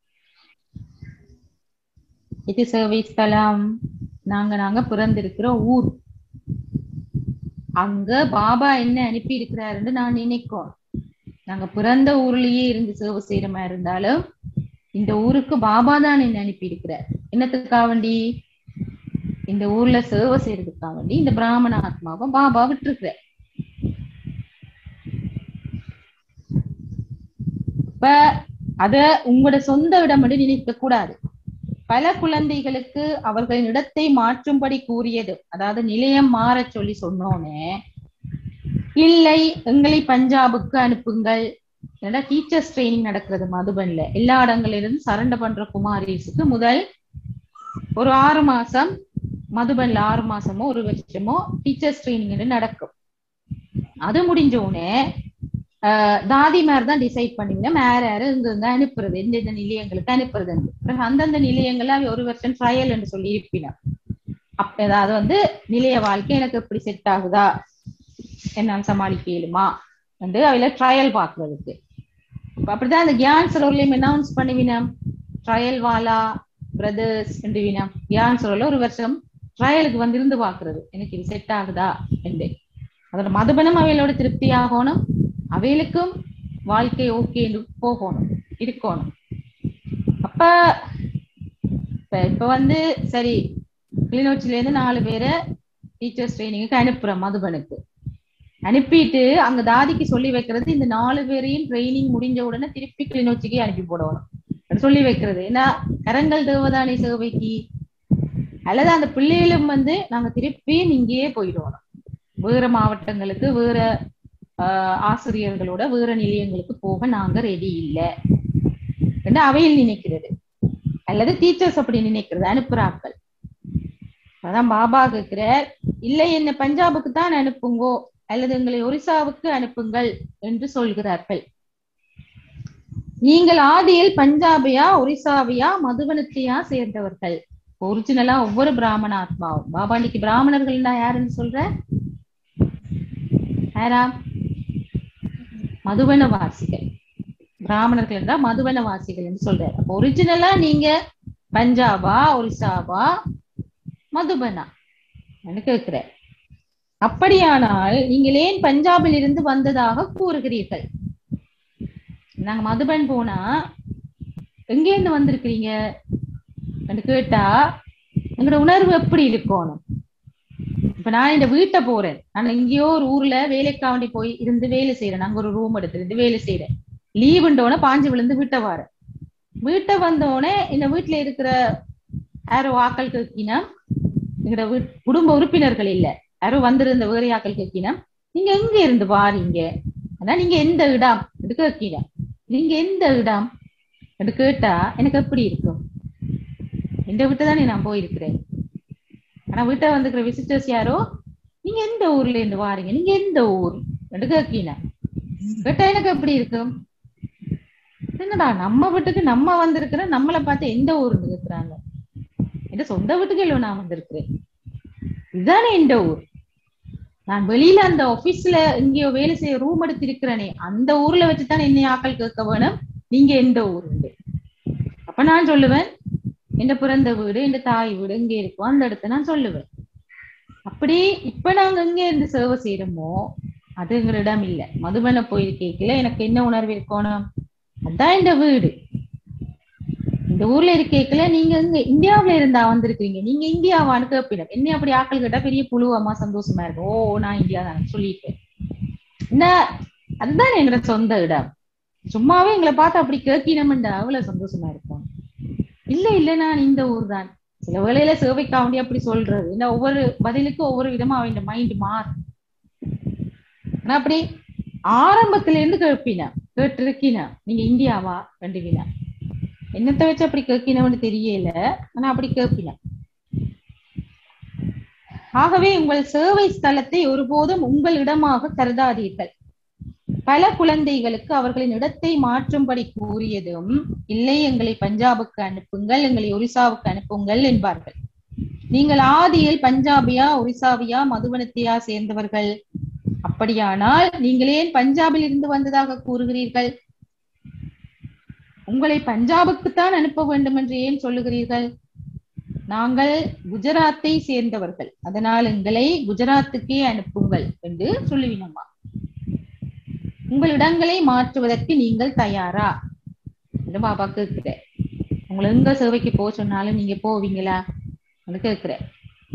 இது சேவை ஸ்தலம் நாங்க நாங்க பிறந்திருக்கிற ஊர் அங்க பாபா என்ன அனுப்பி இருக்கிறாருன்னு நான் நினைக்கோம் நாங்க பிறந்த ஊர்லயே இருந்து சேவை செய்யற மாதிரி இருந்தாலும் இந்த ஊருக்கு பாபா தான் என்ன அனுப்பி இருக்கிறார் என்னத்துக்காக வேண்டி இந்த ஊர்ல சேவை செய்யறதுக்காக வேண்டி இந்த பிராமண ஆத்மாவை பாபா விட்டுருக்கிறார் இப்ப அத உங்களோட சொந்த இடம் என்று நினைக்க கூடாது பல குழந்தைகளுக்கு அவர்களின் இடத்தை மாற்றும்படி கூறியது அதாவது நிலையம் மாறச் சொல்லி சொன்னோனே இல்லை எங்களை பஞ்சாபுக்கு அனுப்புங்கள் டீச்சர்ஸ் ட்ரைனிங் நடக்கிறது மதுபன்ல எல்லா இடங்கள்ல இருந்து சரண்டர் பண்ற குமாரிஸுக்கு முதல் ஒரு ஆறு மாசம் மதுபன்ல ஆறு மாசமோ ஒரு வருஷமோ டீச்சர்ஸ் ட்ரைனிங் நடக்கும் அது முடிஞ்ச உடனே ஆஹ் தாதிமார் தான் டிசைட் பண்ணுவீங்க மேற யாரு இங்க இங்க அனுப்புறது எந்தெந்த நிலையங்களுக்கு அனுப்புறது பிறகு அந்தந்த நிலையங்கள்ல அவ ஒரு வருஷம் ட்ரையல் என்று சொல்லி இருப்பினார் அப்ப அதாவது வந்து நிலைய வாழ்க்கை எனக்கு எப்படி செட் ஆகுதா என்னால் சமாளிக்க இயலுமா வந்து அவையில ட்ரையல் பாக்குறதுக்கு இப்ப அப்படிதான் அந்த கியான் சரோர்லயும் அனௌன்ஸ் பண்ணுவினம் ட்ரையல் வாலா பிரதர்ஸ் வினம் கியான் சரோர்ல ஒரு வருஷம் ட்ரையலுக்கு வந்து இருந்து பாக்குறது எனக்கு இது செட் ஆகுதா என்று அதோட மதுபனம் அவைகளோட திருப்தி ஆகணும் அவைகளுக்கும் வாழ்க்கை ஓகே என்று போகணும் இருக்கணும் அப்ப இப்ப இப்ப வந்து சரி கிளிநொச்சில இருந்து நாலு பேரை டீச்சர்ஸ் ட்ரைனிங்க்கு அனுப்புறோம் மதுபனுக்கு அனுப்பிட்டு அங்க தாதிக்கு சொல்லி வைக்கிறது இந்த நாலு பேரையும் ட்ரைனிங் முடிஞ்ச உடனே திருப்பி கிளிநொச்சிக்கு அனுப்பி போடணும் அப்படி சொல்லி வைக்கிறது ஏன்னா கரங்கள் தேவதானே சேவைக்கு அல்லது அந்த பிள்ளைகளும் வந்து நாங்க திருப்பி இங்கேயே போயிடுவோம் வேற மாவட்டங்களுக்கு வேற ஆஹ் ஆசிரியர்களோட வேற நிலையங்களுக்கு போக நாங்க ரெடி இல்லை என்று அவையில் நினைக்கிறது அல்லது டீச்சர்ஸ் அப்படி நினைக்கிறது அனுப்புறாக்கள் அதான் பாபா கேட்கிறார் இல்லை என்ன பஞ்சாபுக்கு தான் அனுப்புங்கோ அல்லது எங்களை ஒரிசாவுக்கு அனுப்புங்கள் என்று சொல்கிறார்கள் நீங்கள் ஆதியில் பஞ்சாபியா ஒரிசாவியா மதுவனத்தையா சேர்ந்தவர்கள் ஒரிஜினலா ஒவ்வொரு பிராமண ஆத்மாவும் பாபா இன்னைக்கு பிராமணர்கள்னா யாருன்னு சொல்ற யாரா மதுவன வாசிகள் பிராமணர்கள் என்றால் மதுவன வாசிகள் என்று சொல்றாரு அப்ப ஒரிஜினலா நீங்க பஞ்சாபா ஒரிசாவா மதுபனா கேட்கிற அப்படியானால் நீங்கள் ஏன் பஞ்சாபில் இருந்து வந்ததாக கூறுகிறீர்கள் நாங்க மதுபன் போனா எங்க இருந்து வந்திருக்கிறீங்க கேட்டா எங்களோட உணர்வு எப்படி இருக்கணும் இப்ப நான் இந்த வீட்டை போறேன் நான் எங்கேயோ ஒரு ஊர்ல வேலைக்காண்டி போய் இருந்து வேலை செய்யறேன் அங்க ஒரு ரூம் எடுத்துருந்து வேலை செய்யறேன் லீவுண்டோன பாஞ்சு விழுந்து வீட்டை வாரேன் வீட்டை வந்தோடனே இந்த வீட்டுல இருக்கிற யாரோ ஆக்கள் கேட்கினா எங்களோட வீட் குடும்ப உறுப்பினர்கள் இல்ல யாரோ வந்திருந்த வேற ஆக்கள் கேட்கினா நீங்க எங்க இருந்து வாரீங்க ஆனா நீங்க எந்த இடம் என்று கேட்கினா நீங்க எந்த இடம் என்று கேட்டா எனக்கு எப்படி இருக்கும் எந்த வீட்டை தானே நான் போயிருக்கிறேன் ஆனா வீட்டை வந்துக்கிற விசிட்டர்ஸ் யாரோ நீங்க எந்த ஊர்ல இருந்து வாரீங்க நீங்க எந்த ஊர் என்று கேட்கினா கேட்டா எனக்கு எப்படி இருக்கும் என்னடா நம்ம வீட்டுக்கு நம்ம வந்திருக்கிற நம்மளை பார்த்து எந்த ஊர்னு கேட்கிறாங்க என் சொந்த வீட்டுக்கு இல்லை நான் வந்திருக்கிறேன் இதுதானே இந்த ஊர் நான் வெளியில அந்த ஆபீஸ்ல எங்கேயோ வேலை செய்ய ரூம் எடுத்திருக்கிறேனே அந்த ஊர்ல வச்சுதான் என்னை ஆக்கள் கேட்க வேணும் நீங்க எந்த ஊர் அப்ப நான் சொல்லுவேன் என் பிறந்த வீடு என் தாய் வீடு எங்க இருக்கும் அந்த இடத்த நான் சொல்லுவேன் அப்படி இப்ப நாங்க எங்க இருந்து சேவை செய்யறோமோ அது எங்களிடம் இல்லை மதுபன போயிருக்கேக்கல எனக்கு என்ன உணர்வு இருக்கணும் அதான் இந்த வீடு இந்த ஊர்ல இருக்கேக்கல நீங்க இங்க இந்தியாவுல இருந்தா வந்திருக்கீங்க நீங்க இந்தியாவான்னு கேட்பிடும் என்ன அப்படி ஆக்கள் கேட்டா பெரிய புழுவமா சந்தோஷமா இருக்கும் ஓ நான் இந்தியா தான் சொல்லிட்டேன் என்ன அதுதான் எங்களோட சொந்த இடம் சும்மாவே எங்களை பார்த்து அப்படி கேட்கினோம்டா அவ்வளவு சந்தோஷமா இருக்கும் இல்ல இல்ல நான் இந்த ஊர் தான் சில வேளையில சேவைக்கா வேண்டி அப்படி சொல்றது இந்த ஒவ்வொரு பதிலுக்கும் ஒவ்வொரு விதமா அவன் மைண்ட் மாறும் ஆனா அப்படி ஆரம்பத்துல இருந்து கேட்பினா கேட்டிருக்கினா நீங்க இந்தியாவா கண்டுவினா என்னத்தை வச்சு அப்படி கேட்கினவன்னு தெரியல ஆனா அப்படி கேட்பினா ஆகவே உங்கள் சேவை ஸ்தலத்தை ஒருபோதும் உங்கள் இடமாக கருதாதீர்கள் பல குழந்தைகளுக்கு அவர்களின் இடத்தை மாற்றும்படி கூறியதும் இல்லை எங்களை பஞ்சாபுக்கு அனுப்புங்கள் எங்களை ஒரிசாவுக்கு அனுப்புங்கள் என்பார்கள் நீங்கள் ஆதியில் பஞ்சாபியா ஒரிசாவியா மதுவனத்தையா சேர்ந்தவர்கள் அப்படியானால் நீங்கள் ஏன் பஞ்சாபில் இருந்து வந்ததாக கூறுகிறீர்கள் உங்களை பஞ்சாபுக்குத்தான் அனுப்ப வேண்டும் என்று ஏன் சொல்லுகிறீர்கள் நாங்கள் குஜராத்தை சேர்ந்தவர்கள் அதனால் எங்களை குஜராத்துக்கே அனுப்புங்கள் என்று சொல்லுவினம்மா உங்கள் இடங்களை மாற்றுவதற்கு நீங்கள் தயாரா என்று பாபா கேட்கிறேன் உங்களை எங்க சேவைக்கு போக சொன்னாலும் நீங்க போவீங்களா கேட்கிறேன்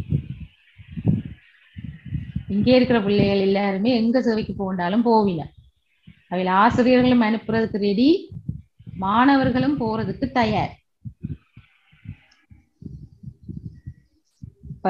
இங்கே இருக்கிற பிள்ளைகள் எல்லாருமே எங்க சேவைக்கு போனாலும் போவீங்க அவையில் ஆசிரியர்களும் அனுப்புறதுக்கு ரெடி மாணவர்களும் போறதுக்கு தயார் இப்ப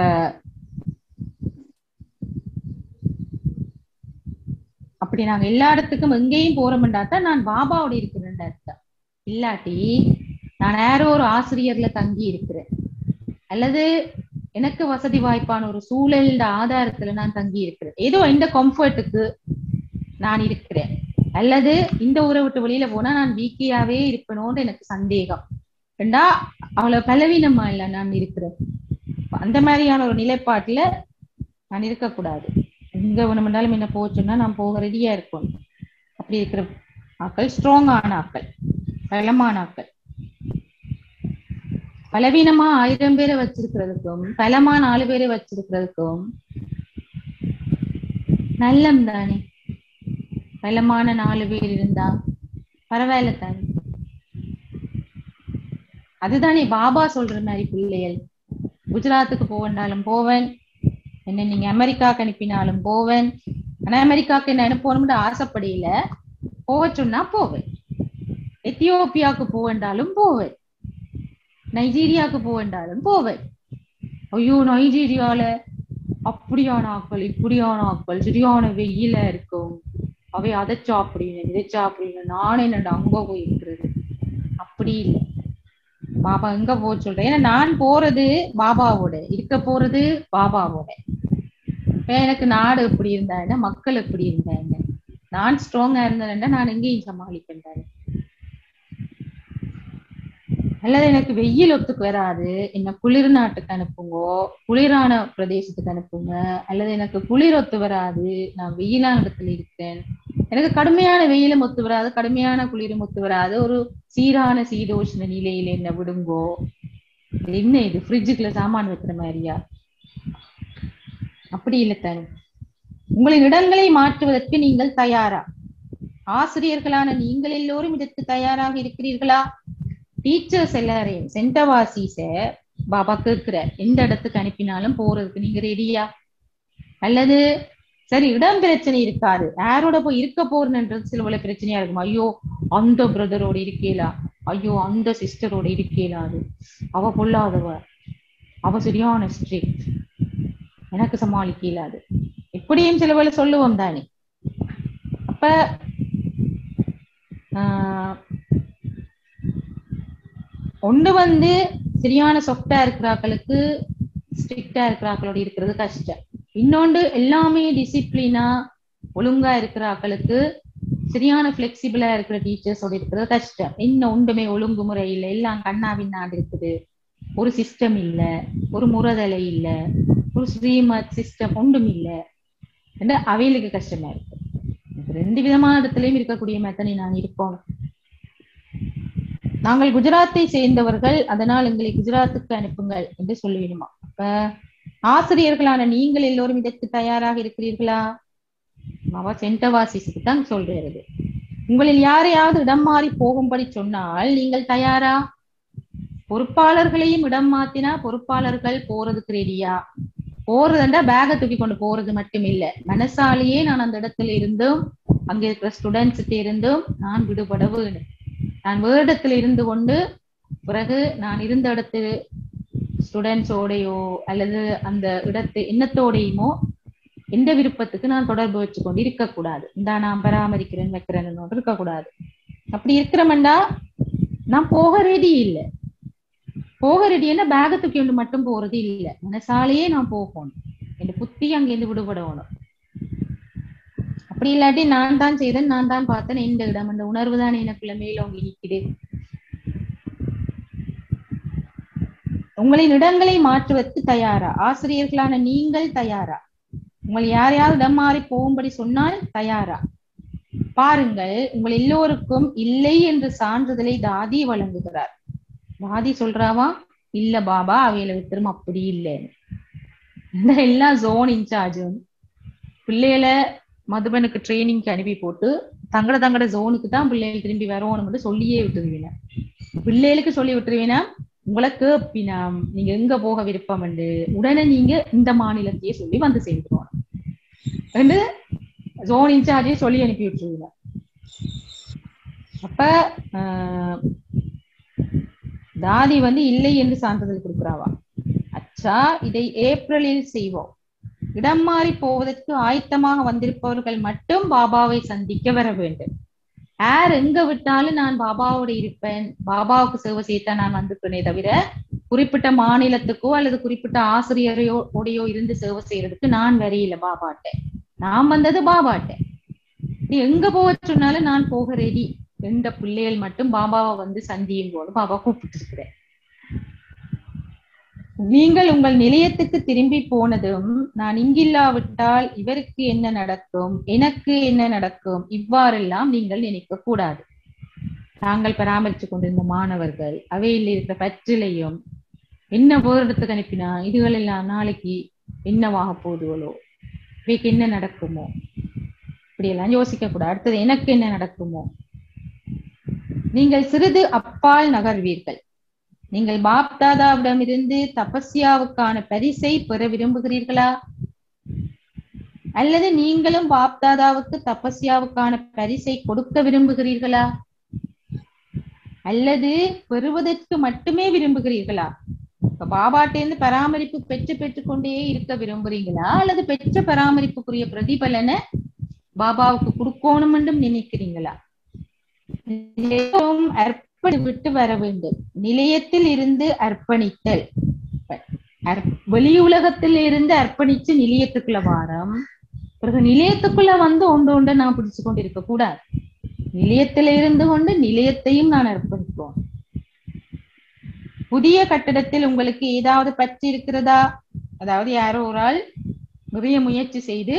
அப்படி நாங்க எல்லா இடத்துக்கும் எங்கேயும் போறோம்டா தான் நான் பாபாவோட இருக்கிறேன் அர்த்தம் இல்லாட்டி நான் யாரோ ஒரு ஆசிரியர்ல தங்கி இருக்கிறேன் அல்லது எனக்கு வசதி வாய்ப்பான ஒரு சூழல் ஆதாரத்துல நான் தங்கி இருக்கிறேன் ஏதோ இந்த கம்ஃபர்ட்டுக்கு நான் இருக்கிறேன் அல்லது இந்த ஊரை விட்டு வெளியில போனா நான் வீக்கியாவே இருப்பேனோன்னு எனக்கு சந்தேகம் ரெண்டா அவ்வளவு பலவீனமா இல்ல நான் இருக்கிறேன் அந்த மாதிரியான ஒரு நிலைப்பாட்டுல நான் இருக்கக்கூடாது எங்க வேணுமென்றாலும் என்ன போச்சுன்னா நான் போக ரெடியா இருக்கணும் அப்படி இருக்கிற ஆக்கள் ஸ்ட்ராங்கான ஆக்கள் பலமான ஆக்கள் பலவீனமா ஆயிரம் பேரை வச்சிருக்கிறதுக்கும் பலமா நாலு பேரை வச்சிருக்கிறதுக்கும் நல்லம் தானே பலமான நாலு பேர் இருந்தா பரவாயில்ல தானே அதுதானே பாபா சொல்ற மாதிரி பிள்ளைகள் குஜராத்துக்கு போவனாலும் போவேன் என்ன நீங்க அமெரிக்காக்கு அனுப்பினாலும் போவேன் ஆனா அமெரிக்காக்கு என்ன அனுப்பணும்னு ஆசைப்படையில போக சொன்னா போவேன் எத்தியோப்பியாவுக்கு போவேண்டாலும் போவேன் நைஜீரியாவுக்கு போவேண்டாலும் போவேன் ஐயோ நைஜீரியால அப்படியான ஆக்கள் இப்படியான ஆக்கள் சரியான வெயில இருக்கும் அவை அதை சாப்பிடணும் இதை சாப்பிடணும் நானே என்னடா அங்க போய் இருக்கிறது அப்படி இல்லை பாபா எங்க போக சொல்றேன் ஏன்னா நான் போறது பாபாவோட இருக்க போறது பாபாவோட எனக்கு நாடு எப்படி இருந்தா என்ன மக்கள் எப்படி இருந்தா என்ன நான் ஸ்ட்ராங்கா இருந்தேன்னா நான் எங்கேயும் சமாளிப்பேன் அல்லது எனக்கு வெயில் ஒத்துக்கு வராது என்ன குளிர் நாட்டுக்கு அனுப்புங்கோ குளிரான பிரதேசத்துக்கு அனுப்புங்க அல்லது எனக்கு குளிர் ஒத்து வராது நான் வெயிலான இடத்துல இருக்கேன் எனக்கு கடுமையான வெயிலும் ஒத்து வராது கடுமையான குளிரும் ஒத்து வராது ஒரு சீரான சீதோஷ்ண நிலையில என்ன விடுங்கோ என்ன இது ஃப்ரிட்ஜுக்குள்ள சாமான் வைக்கிற மாதிரியா அப்படி இல்லை தானே உங்களின் இடங்களை மாற்றுவதற்கு நீங்கள் தயாரா ஆசிரியர்களான நீங்கள் எல்லோரும் இதற்கு தயாராக இருக்கிறீர்களா டீச்சர்ஸ் எல்லாரையும் சென்டவாசிஸ பாபா கேட்கிற எந்த இடத்துக்கு அனுப்பினாலும் போறதுக்கு நீங்க ரெடியா அல்லது சரி இடம் பிரச்சனை இருக்காது யாரோட போய் இருக்க போறேன்ன்றது சில பல பிரச்சனையா இருக்கும் ஐயோ அந்த பிரதரோட இருக்கேலா ஐயோ அந்த சிஸ்டரோட இருக்கேலாது அவ பொல்லாதவ அவ சரியான ஸ்ட்ரிக்ட் எனக்கு சமாளிக்க இயலாது இப்படியும் சில வேலை சொல்லுவோம் தானே அப்ப ஆஹ் ஒண்ணு வந்து சரியான சொஃப்டா இருக்கிறாக்களுக்கு ஸ்ட்ரிக்டா இருக்கிறாக்களோட இருக்கிறது கஷ்டம் இன்னொன்று எல்லாமே டிசிப்ளினா ஒழுங்கா இருக்கிற ஆக்களுக்கு சரியான பிளெக்சிபிளா இருக்கிற டீச்சர்ஸோட இருக்கிறது கஷ்டம் இன்னும் ஒன்றுமே ஒழுங்குமுறை இல்லை எல்லாம் கண்ணா பின்னாடி இருக்குது ஒரு சிஸ்டம் இல்ல ஒரு முறதலை இல்ல ஒரு ஸ்ரீமத் சிஸ்டம் ஒன்றும் இல்ல என்று அவைகளுக்கு கஷ்டமா இருக்கு ரெண்டு விதமான இடத்துலயும் இருக்கக்கூடிய மெத்தனை நான் இருப்போம் நாங்கள் குஜராத்தை சேர்ந்தவர்கள் அதனால் எங்களை குஜராத்துக்கு அனுப்புங்கள் என்று சொல்லிவிடுமா அப்ப ஆசிரியர்களான நீங்கள் எல்லோரும் இதற்கு தயாராக இருக்கிறீர்களா மாவா சென்டவாசிஸுக்கு தான் சொல்றது உங்களில் யாரையாவது இடம் மாறி போகும்படி சொன்னால் நீங்கள் தயாரா பொறுப்பாளர்களையும் இடம் மாத்தினா பொறுப்பாளர்கள் போறதுக்கு ரெடியா போறதுண்டா பேகை தூக்கி கொண்டு போறது மட்டும் இல்ல மனசாலேயே நான் அந்த இடத்துல இருந்தும் அங்க இருக்கிற ஸ்டூடெண்ட்ஸ்கிட்ட இருந்தும் நான் விடுபட வேணும் நான் வேடத்துல இருந்து கொண்டு பிறகு நான் இருந்த இடத்து ஸ்டூடெண்ட்ஸோடையோ அல்லது அந்த இடத்து எண்ணத்தோடையுமோ எந்த விருப்பத்துக்கு நான் தொடர்பு வச்சு கொண்டு இருக்கக்கூடாது இந்த நான் பராமரிக்கிறேன் வைக்கிறேன்னு இருக்கக்கூடாது அப்படி இருக்கிறமெண்டா நான் போக ரெடி இல்லை போக ரெடின்னா பேக தூக்கி கொண்டு மட்டும் போறது இல்லை மனசாலேயே நான் போகணும் என் புத்தி அங்கேருந்து விடுபடணும் அப்படி இல்லாட்டி நான் தான் செய்தேன் நான் தான் பார்த்தேன் இந்த இடம் அந்த உணர்வு தான் எனக்குள்ள மேலோங்கி நிக்குது உங்களின் இடங்களை மாற்றுவதற்கு தயாரா ஆசிரியர்களான நீங்கள் தயாரா உங்கள் யாரையாவது இடம் மாறி போகும்படி சொன்னால் தயாரா பாருங்கள் உங்கள் எல்லோருக்கும் இல்லை என்று சான்றிதழை தாதி வழங்குகிறார் தாதி சொல்றாவா இல்ல பாபா அவையில விட்டுரும் அப்படி இல்லைன்னு இந்த எல்லா ஜோன் இன்சார்ஜ் பிள்ளைகளை மதுபனுக்கு ட்ரைனிங்க்கு அனுப்பி போட்டு தங்கட தங்கட ஜோனுக்கு தான் பிள்ளைகள் திரும்பி வரணும்னு சொல்லியே விட்டுருவீங்க பிள்ளைகளுக்கு சொல்லி விட்டுருவீனா உங்களை கேப்பினாம் நீங்க எங்க போக விருப்பம் உண்டு உடனே நீங்க இந்த மாநிலத்தையே சொல்லி வந்து சேர்ந்துருவோம் ரெண்டு ஜோன் இன்சார்ஜே சொல்லி அனுப்பி விட்டுருவீங்க அப்ப ஆஹ், தாதி வந்து இல்லை என்று சான்றிதழ் கொடுக்குறாவா அச்சா இதை ஏப்ரலில் செய்வோம் இடம் மாறி போவதற்கு ஆயத்தமாக வந்திருப்பவர்கள் மட்டும் பாபாவை சந்திக்க வர வேண்டும் யார் எங்க விட்டாலும் நான் பாபாவோட இருப்பேன் பாபாவுக்கு சேவை செய்யத்தான் நான் வந்திருப்பேனே தவிர குறிப்பிட்ட மாநிலத்துக்கோ அல்லது குறிப்பிட்ட ஆசிரியரையோ ஓடையோ இருந்து சேவை செய்யறதுக்கு நான் வரையில பாபாட்ட நான் வந்தது பாபாட்ட நீ எங்க போக சொன்னாலும் நான் போக ரெடி எந்த பிள்ளைகள் மட்டும் பாபாவை வந்து சந்தியும் போது பாபா கூப்பிட்டு இருக்கிறேன் நீங்கள் உங்கள் நிலையத்துக்கு திரும்பி போனதும் நான் இங்கில்லாவிட்டால் இவருக்கு என்ன நடக்கும் எனக்கு என்ன நடக்கும் இவ்வாறெல்லாம் நீங்கள் நினைக்க கூடாது நாங்கள் பராமரித்துக் கொண்டிருந்த மாணவர்கள் அவையில் இருக்கிற பற்றிலையும் என்ன போரிடத்துக்கு அனுப்பினா இதுகள் எல்லாம் நாளைக்கு என்னவாக போகுதுகளோ இவைக்கு என்ன நடக்குமோ இப்படி எல்லாம் யோசிக்க கூடாது அடுத்தது எனக்கு என்ன நடக்குமோ நீங்கள் சிறிது அப்பால் நகர்வீர்கள் நீங்கள் பாப்தாதாவிடமிருந்து தபஸ்யாவுக்கான பரிசை பெற விரும்புகிறீர்களா அல்லது நீங்களும் பாப்தாதாவுக்கு தபஸ்யாவுக்கான பரிசை கொடுக்க விரும்புகிறீர்களா அல்லது பெறுவதற்கு மட்டுமே விரும்புகிறீர்களா இப்ப பாபாட்டேந்து பராமரிப்பு பெற்று பெற்றுக்கொண்டே இருக்க விரும்புறீங்களா அல்லது பெற்ற பராமரிப்புக்குரிய பிரதிபலனை பாபாவுக்கு கொடுக்கணும் என்றும் நினைக்கிறீங்களா நிலையம் அர்ப்பணி விட்டு வர வேண்டும் நிலையத்தில் இருந்து அர்ப்பணித்தல் அர்ப்- வெளி உலகத்தில் இருந்து அர்ப்பணிச்சு நிலையத்துக்குள்ள வாரம் பிறகு நிலையத்துக்குள்ள வந்து ஒன்று ஒன்று நான் பிடிச்சு கொண்டு இருக்க கூடாது நிலையத்தில இருந்து கொண்டு நிலையத்தையும் நான் அர்ப்பணிப்போம் புதிய கட்டடத்தில் உங்களுக்கு ஏதாவது பற்றி இருக்கிறதா அதாவது யாரோ ஒரு ஆள் நிறைய முயற்சி செய்து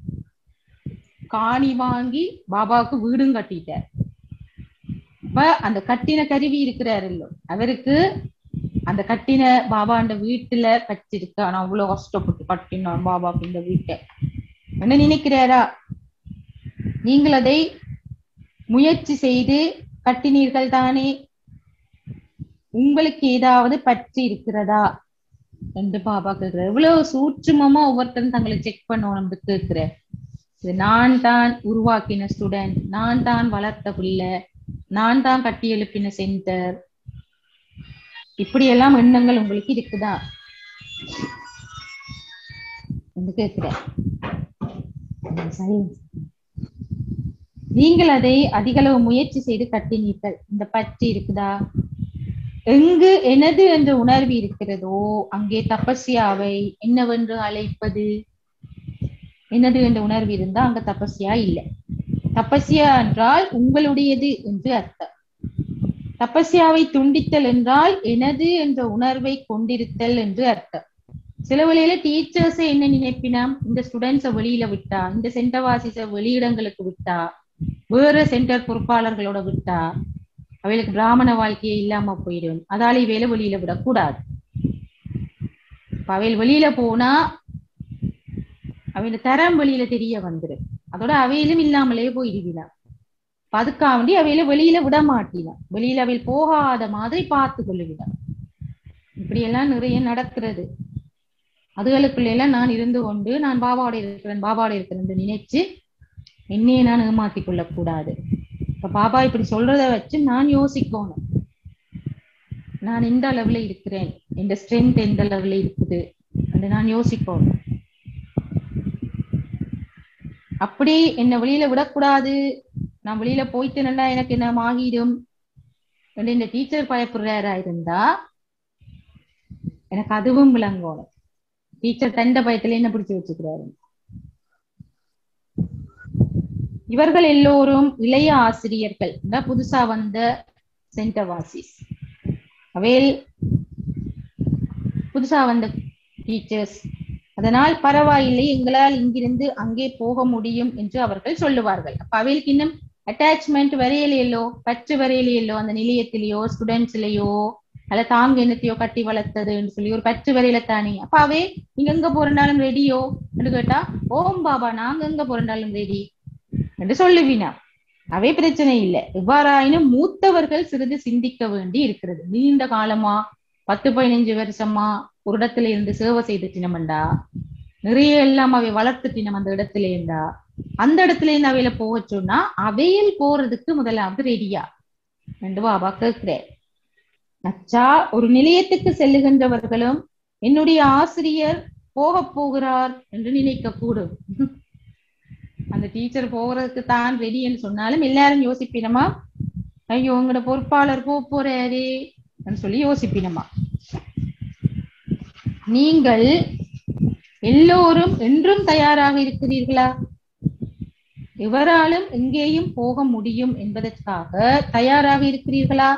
காணி வாங்கி பாபாவுக்கு வீடும் கட்டிட்டார் அப்ப அந்த கட்டின கருவி இருக்கிறாரு இல்லோ அவருக்கு அந்த கட்டின பாபா அந்த வீட்டுல கட்டிருக்கு ஆனா அவ்வளவு கஷ்டப்பட்டு கட்டினான் பாபா இந்த வீட்டை என்ன நினைக்கிறாரா நீங்கள் அதை முயற்சி செய்து கட்டினீர்கள் தானே உங்களுக்கு ஏதாவது பற்றி இருக்கிறதா என்று பாபா கேட்கிறார் எவ்வளவு சூட்சுமமா ஒவ்வொருத்தரும் தங்களை செக் பண்ணணும் கேட்கிற இது நான் தான் உருவாக்கின ஸ்டூடெண்ட் நான் தான் வளர்த்த பிள்ளை நான் தான் கட்டி எழுப்பின சென்டர் இப்படி எல்லாம் எண்ணங்கள் உங்களுக்கு இருக்குதா என்று கேட்கிறேன் silence. நீங்கள் அதை அதிகளவு முயற்சி செய்து கட்டினீர்கள் இந்த பற்றி இருக்குதா எங்கு எனது என்ற உணர்வு இருக்கிறதோ அங்கே தபஸ்யாவை என்னவென்று அழைப்பது எனது என்ற உணர்வு இருந்தா அங்க தபஸ்யா இல்லை தபஸ்யா என்றால் உங்களுடையது என்று அர்த்தம் தபஸ்யாவை துண்டித்தல் என்றால் எனது என்ற உணர்வை கொண்டிருத்தல் என்று அர்த்தம் சில வழியில டீச்சர்ஸ் என்ன நினைப்பினா இந்த ஸ்டூடெண்ட்ஸ வெளியில விட்டா இந்த சென்டவாசிஸ வெளியிடங்களுக்கு விட்டா வேற சென்டர் பொறுப்பாளர்களோட விட்டா அவைகளுக்கு பிராமண வாழ்க்கையே இல்லாம போயிடும் அதால இவையில வெளியில விடக்கூடாது இப்ப அவைகள் வெளியில போனா அவையில தரம் வெளியில தெரிய வந்துடும் அதோட அவையிலும் இல்லாமலே போயிடுவிலாம் அதுக்காக வேண்டி அவையில வெளியில விட மாட்டினான் வெளியில அவையில் போகாத மாதிரி பார்த்து கொள்ளுவிடான் இப்படி எல்லாம் நிறைய நடக்கிறது அதுகளுக்குள்ள எல்லாம் நான் இருந்து கொண்டு நான் பாபாவோட இருக்கிறேன் பாபாவோட இருக்கிறேன் நினைச்சு என்னையே நான் ஏமாத்திக் கொள்ளக் கூடாது இப்ப பாபா இப்படி சொல்றத வச்சு நான் யோசிக்கணும் நான் எந்த அளவுல இருக்கிறேன் இந்த ஸ்ட்ரென்த் எந்த அளவுல இருக்குது என்று நான் யோசிக்கணும் அப்படி என்ன வெளியில விடக்கூடாது நான் வெளியில போயிட்டு நல்லா எனக்கு என்ன ஆகிடும் என்று இந்த டீச்சர் பயப்படுறாரா இருந்தா எனக்கு அதுவும் விளங்கணும் டீச்சர் தண்ட பயத்துல என்ன பிடிச்சு வச்சுக்கிறாரு இவர்கள் எல்லோரும் இளைய ஆசிரியர்கள் இந்த புதுசா வந்த சென்டவாசிஸ் அவையில் புதுசா வந்த டீச்சர்ஸ் அதனால் பரவாயில்லை எங்களால் இங்கிருந்து அங்கே போக முடியும் என்று அவர்கள் சொல்லுவார்கள் அப்ப அவைகளுக்கு இன்னும் அட்டாச்மெண்ட் வரையிலையோ பற்று வரையிலையோ அந்த நிலையத்திலேயோ ஸ்டூடெண்ட்ஸ்லயோ அல்ல தாங்க என்னத்தையோ கட்டி வளர்த்ததுன்னு சொல்லி ஒரு பற்று வரையில தானே அப்ப அவே நீங்க எங்க போறனாலும் ரெடியோ என்று கேட்டா ஓம் பாபா நாங்க எங்க போறனாலும் ரெடி என்று சொல்லுவினா அவை பிரச்சனை இல்லை எவ்வாறாயினும் மூத்தவர்கள் சிறிது சிந்திக்க வேண்டி இருக்கிறது நீண்ட காலமா பத்து பதினஞ்சு வருஷமா ஒரு இடத்துல இருந்து சேவை செய்துட்டினமண்டா நிறைய எல்லாம் அவை வளர்த்துட்டினம் அந்த இடத்துல இருந்தா அந்த இடத்துல இருந்து அவையில போக சொன்னா அவையில் போறதுக்கு முதலாவது ரெடியா ரெண்டு பாபா கேட்கிறேன் அச்சா ஒரு நிலையத்துக்கு செல்லுகின்றவர்களும் என்னுடைய ஆசிரியர் போக போகிறார் என்று நினைக்க கூடும் அந்த டீச்சர் போகிறதுக்கு தான் ரெடின்னு சொன்னாலும் எல்லாரும் யோசிப்பினமா ஐயோ உங்களோட பொறுப்பாளர் போக போறாரு சொல்லி யோசிப்பினமா நீங்கள் எல்லோரும் என்றும் தயாராக இருக்கிறீர்களா எவராலும் எங்கேயும் போக முடியும் என்பதற்காக தயாராக இருக்கிறீர்களா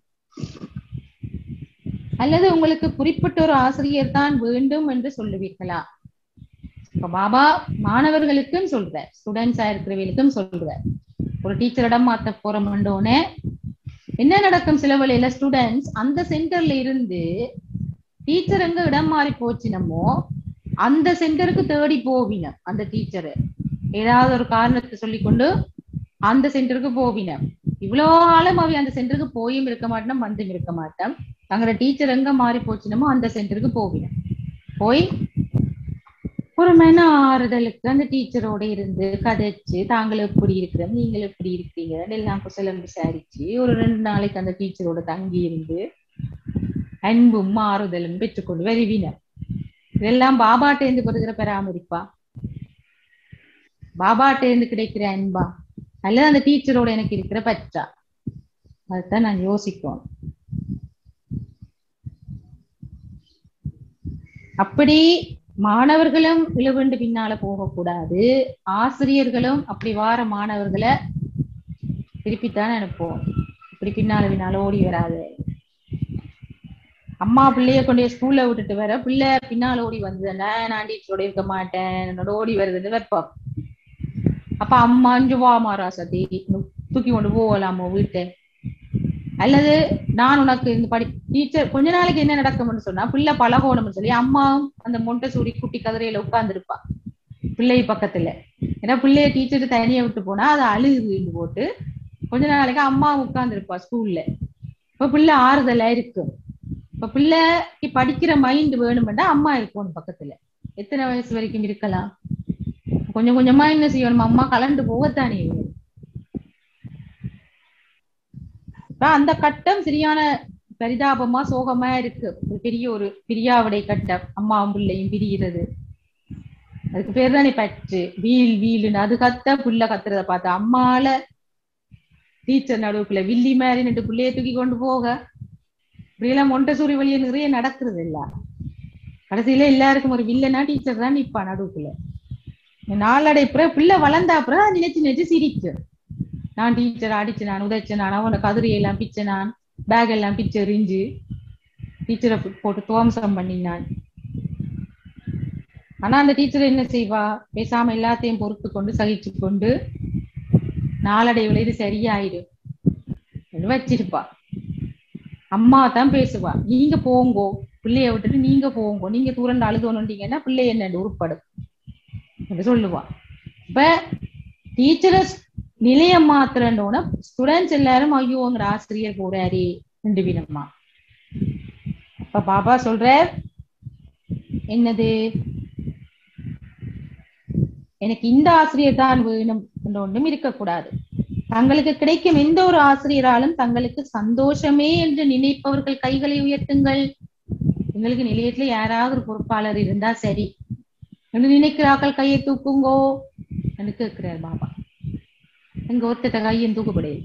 அல்லது உங்களுக்கு குறிப்பிட்ட ஒரு ஆசிரியர் தான் வேண்டும் என்று சொல்லுவீர்களா இப்ப பாபா மாணவர்களுக்கும் சொல்ற ஸ்டூடெண்ட்ஸா இருக்கிறவர்களுக்கும் சொல்ற ஒரு டீச்சரிடம் மாத்த போறோம்னோடனே என்ன நடக்கும் சில வழியில ஸ்டூடெண்ட்ஸ் அந்த சென்டர்ல இருந்து டீச்சர் எங்க இடம் மாறி போச்சுனமோ அந்த சென்டருக்கு தேடி போவின அந்த டீச்சரு ஏதாவது ஒரு காரணத்தை சொல்லிக்கொண்டு அந்த சென்டருக்கு போவின இவ்வளோ காலம் அவை அந்த சென்டருக்கு போயும் இருக்க மாட்டோம் வந்தும் இருக்க மாட்டோம் தங்களோட டீச்சர் எங்க மாறி போச்சுனமோ அந்த சென்டருக்கு போவின போய் ஒரு மன ஆறுதலுக்கு அந்த டீச்சரோட இருந்து கதைச்சு தாங்கள் எப்படி இருக்கிறோம் நீங்கள் எப்படி இருக்கிறீங்க எல்லாம் குசலம் விசாரிச்சு ஒரு ரெண்டு நாளைக்கு அந்த டீச்சரோட தங்கி இருந்து அன்பும் ஆறுதலும் பெற்றுக்கொண்டு வருவினர் இதெல்லாம் பாபாட்டேந்து பெறுகிற பராமரிப்பா பாபாட்டேந்து கிடைக்கிற அன்பா அல்லது அந்த டீச்சரோட எனக்கு இருக்கிற பற்றா அதுதான் நான் யோசிக்கணும் அப்படி மாணவர்களும் இழுவண்டு பின்னால போகக்கூடாது ஆசிரியர்களும் அப்படி வார மாணவர்களை திருப்பித்தான் அனுப்புவோம் இப்படி பின்னால பின்னால ஓடி வராது அம்மா பிள்ளைய கொண்டு ஸ்கூல்ல விட்டுட்டு வர பிள்ளை பின்னால ஓடி வந்ததுன்னா நான் டீச்சரோட இருக்க மாட்டேன் என்னோட ஓடி வருதுன்னு வைப்போம் அப்ப அம்மா அஞ்சு வா மாராசதி தூக்கி கொண்டு போகலாமோ வீட்டை அல்லது நான் உனக்கு இந்த படி டீச்சர் கொஞ்ச நாளைக்கு என்ன நடக்கும்னு சொன்னா பிள்ளை பழகணும்னு சொல்லி அம்மாவும் அந்த மொட்டை சூடி குட்டி கதிரையில உட்கார்ந்துருப்பா பிள்ளை பக்கத்துல ஏன்னா பிள்ளைய டீச்சர் தனியா விட்டு போனா அதை அழுகுன்னு போட்டு கொஞ்ச நாளைக்கு அம்மா உட்கார்ந்துருப்பா ஸ்கூல்ல இப்ப பிள்ளை ஆறுதலா இருக்கு இப்ப பிள்ளைக்கு படிக்கிற மைண்ட் வேணுமெண்டா அம்மா இருக்கணும் பக்கத்துல எத்தனை வயசு வரைக்கும் இருக்கலாம் கொஞ்சம் கொஞ்சமா என்ன செய்யணும் அம்மா கலண்டு போகத்தானே வேணும் அந்த கட்டம் சரியான பரிதாபமா சோகமா இருக்கு ஒரு பெரிய ஒரு பிரியாவிடை கட்டம் அம்மாவும் பிள்ளையும் பிரிகிறது அதுக்கு பேர் தானே பற்று வீல் வீலுன்னு அது கத்த புள்ள கத்துறத பார்த்து அம்மால டீச்சர் நடுவுக்குள்ள வில்லி மாதிரி நின்று பிள்ளைய தூக்கி கொண்டு போக இப்படியெல்லாம் மொண்டசூரி வழிய நிறைய நடக்கிறது இல்ல கடைசியில எல்லாருக்கும் ஒரு வில்லனா டீச்சர் தான் நிப்பா நடுவுக்குள்ள நாளடைப்புற பிள்ளை வளர்ந்தா அப்புறம் நினைச்சு நினைச்சு சிரிக்கும் நான் டீச்சர் அடிச்சு நான் உதைச்சேன் நான் அவனை கதிரியெல்லாம் பிச்சை நான் பேக் எல்லாம் பிச்சை எறிஞ்சு டீச்சரை போட்டு துவம்சம் பண்ணினான் ஆனா அந்த டீச்சர் என்ன செய்வா பேசாம எல்லாத்தையும் பொறுத்து கொண்டு சகிச்சு கொண்டு நாளடைவுல இது சரியாயிடும் வச்சிருப்பா அம்மா தான் பேசுவா நீங்க போங்கோ பிள்ளைய விட்டுட்டு நீங்க போங்கோ நீங்க தூரண்டு அழுதோணுட்டீங்கன்னா பிள்ளை என்ன உருப்படும் என்று சொல்லுவா இப்ப டீச்சரஸ் நிலையம் மாத்திரண்டோன ஸ்டூடெண்ட்ஸ் எல்லாரும் ஐயோங்கிற ஆசிரியர் போறாரு ரெண்டு விதமா இப்ப பாபா சொல்ற என்னது எனக்கு இந்த ஆசிரியர் தான் வேணும் என்ற ஒன்றும் இருக்கக்கூடாது தங்களுக்கு கிடைக்கும் எந்த ஒரு ஆசிரியராலும் தங்களுக்கு சந்தோஷமே என்று நினைப்பவர்கள் கைகளை உயர்த்துங்கள் எங்களுக்கு நிலையத்துல யாராவது ஒரு பொறுப்பாளர் இருந்தா சரி என்று நினைக்கிறார்கள் கையை தூக்குங்கோ என்று கேட்கிறார் பாபா எங்க ஒருத்தட்ட கையும் தூக்கப்படுது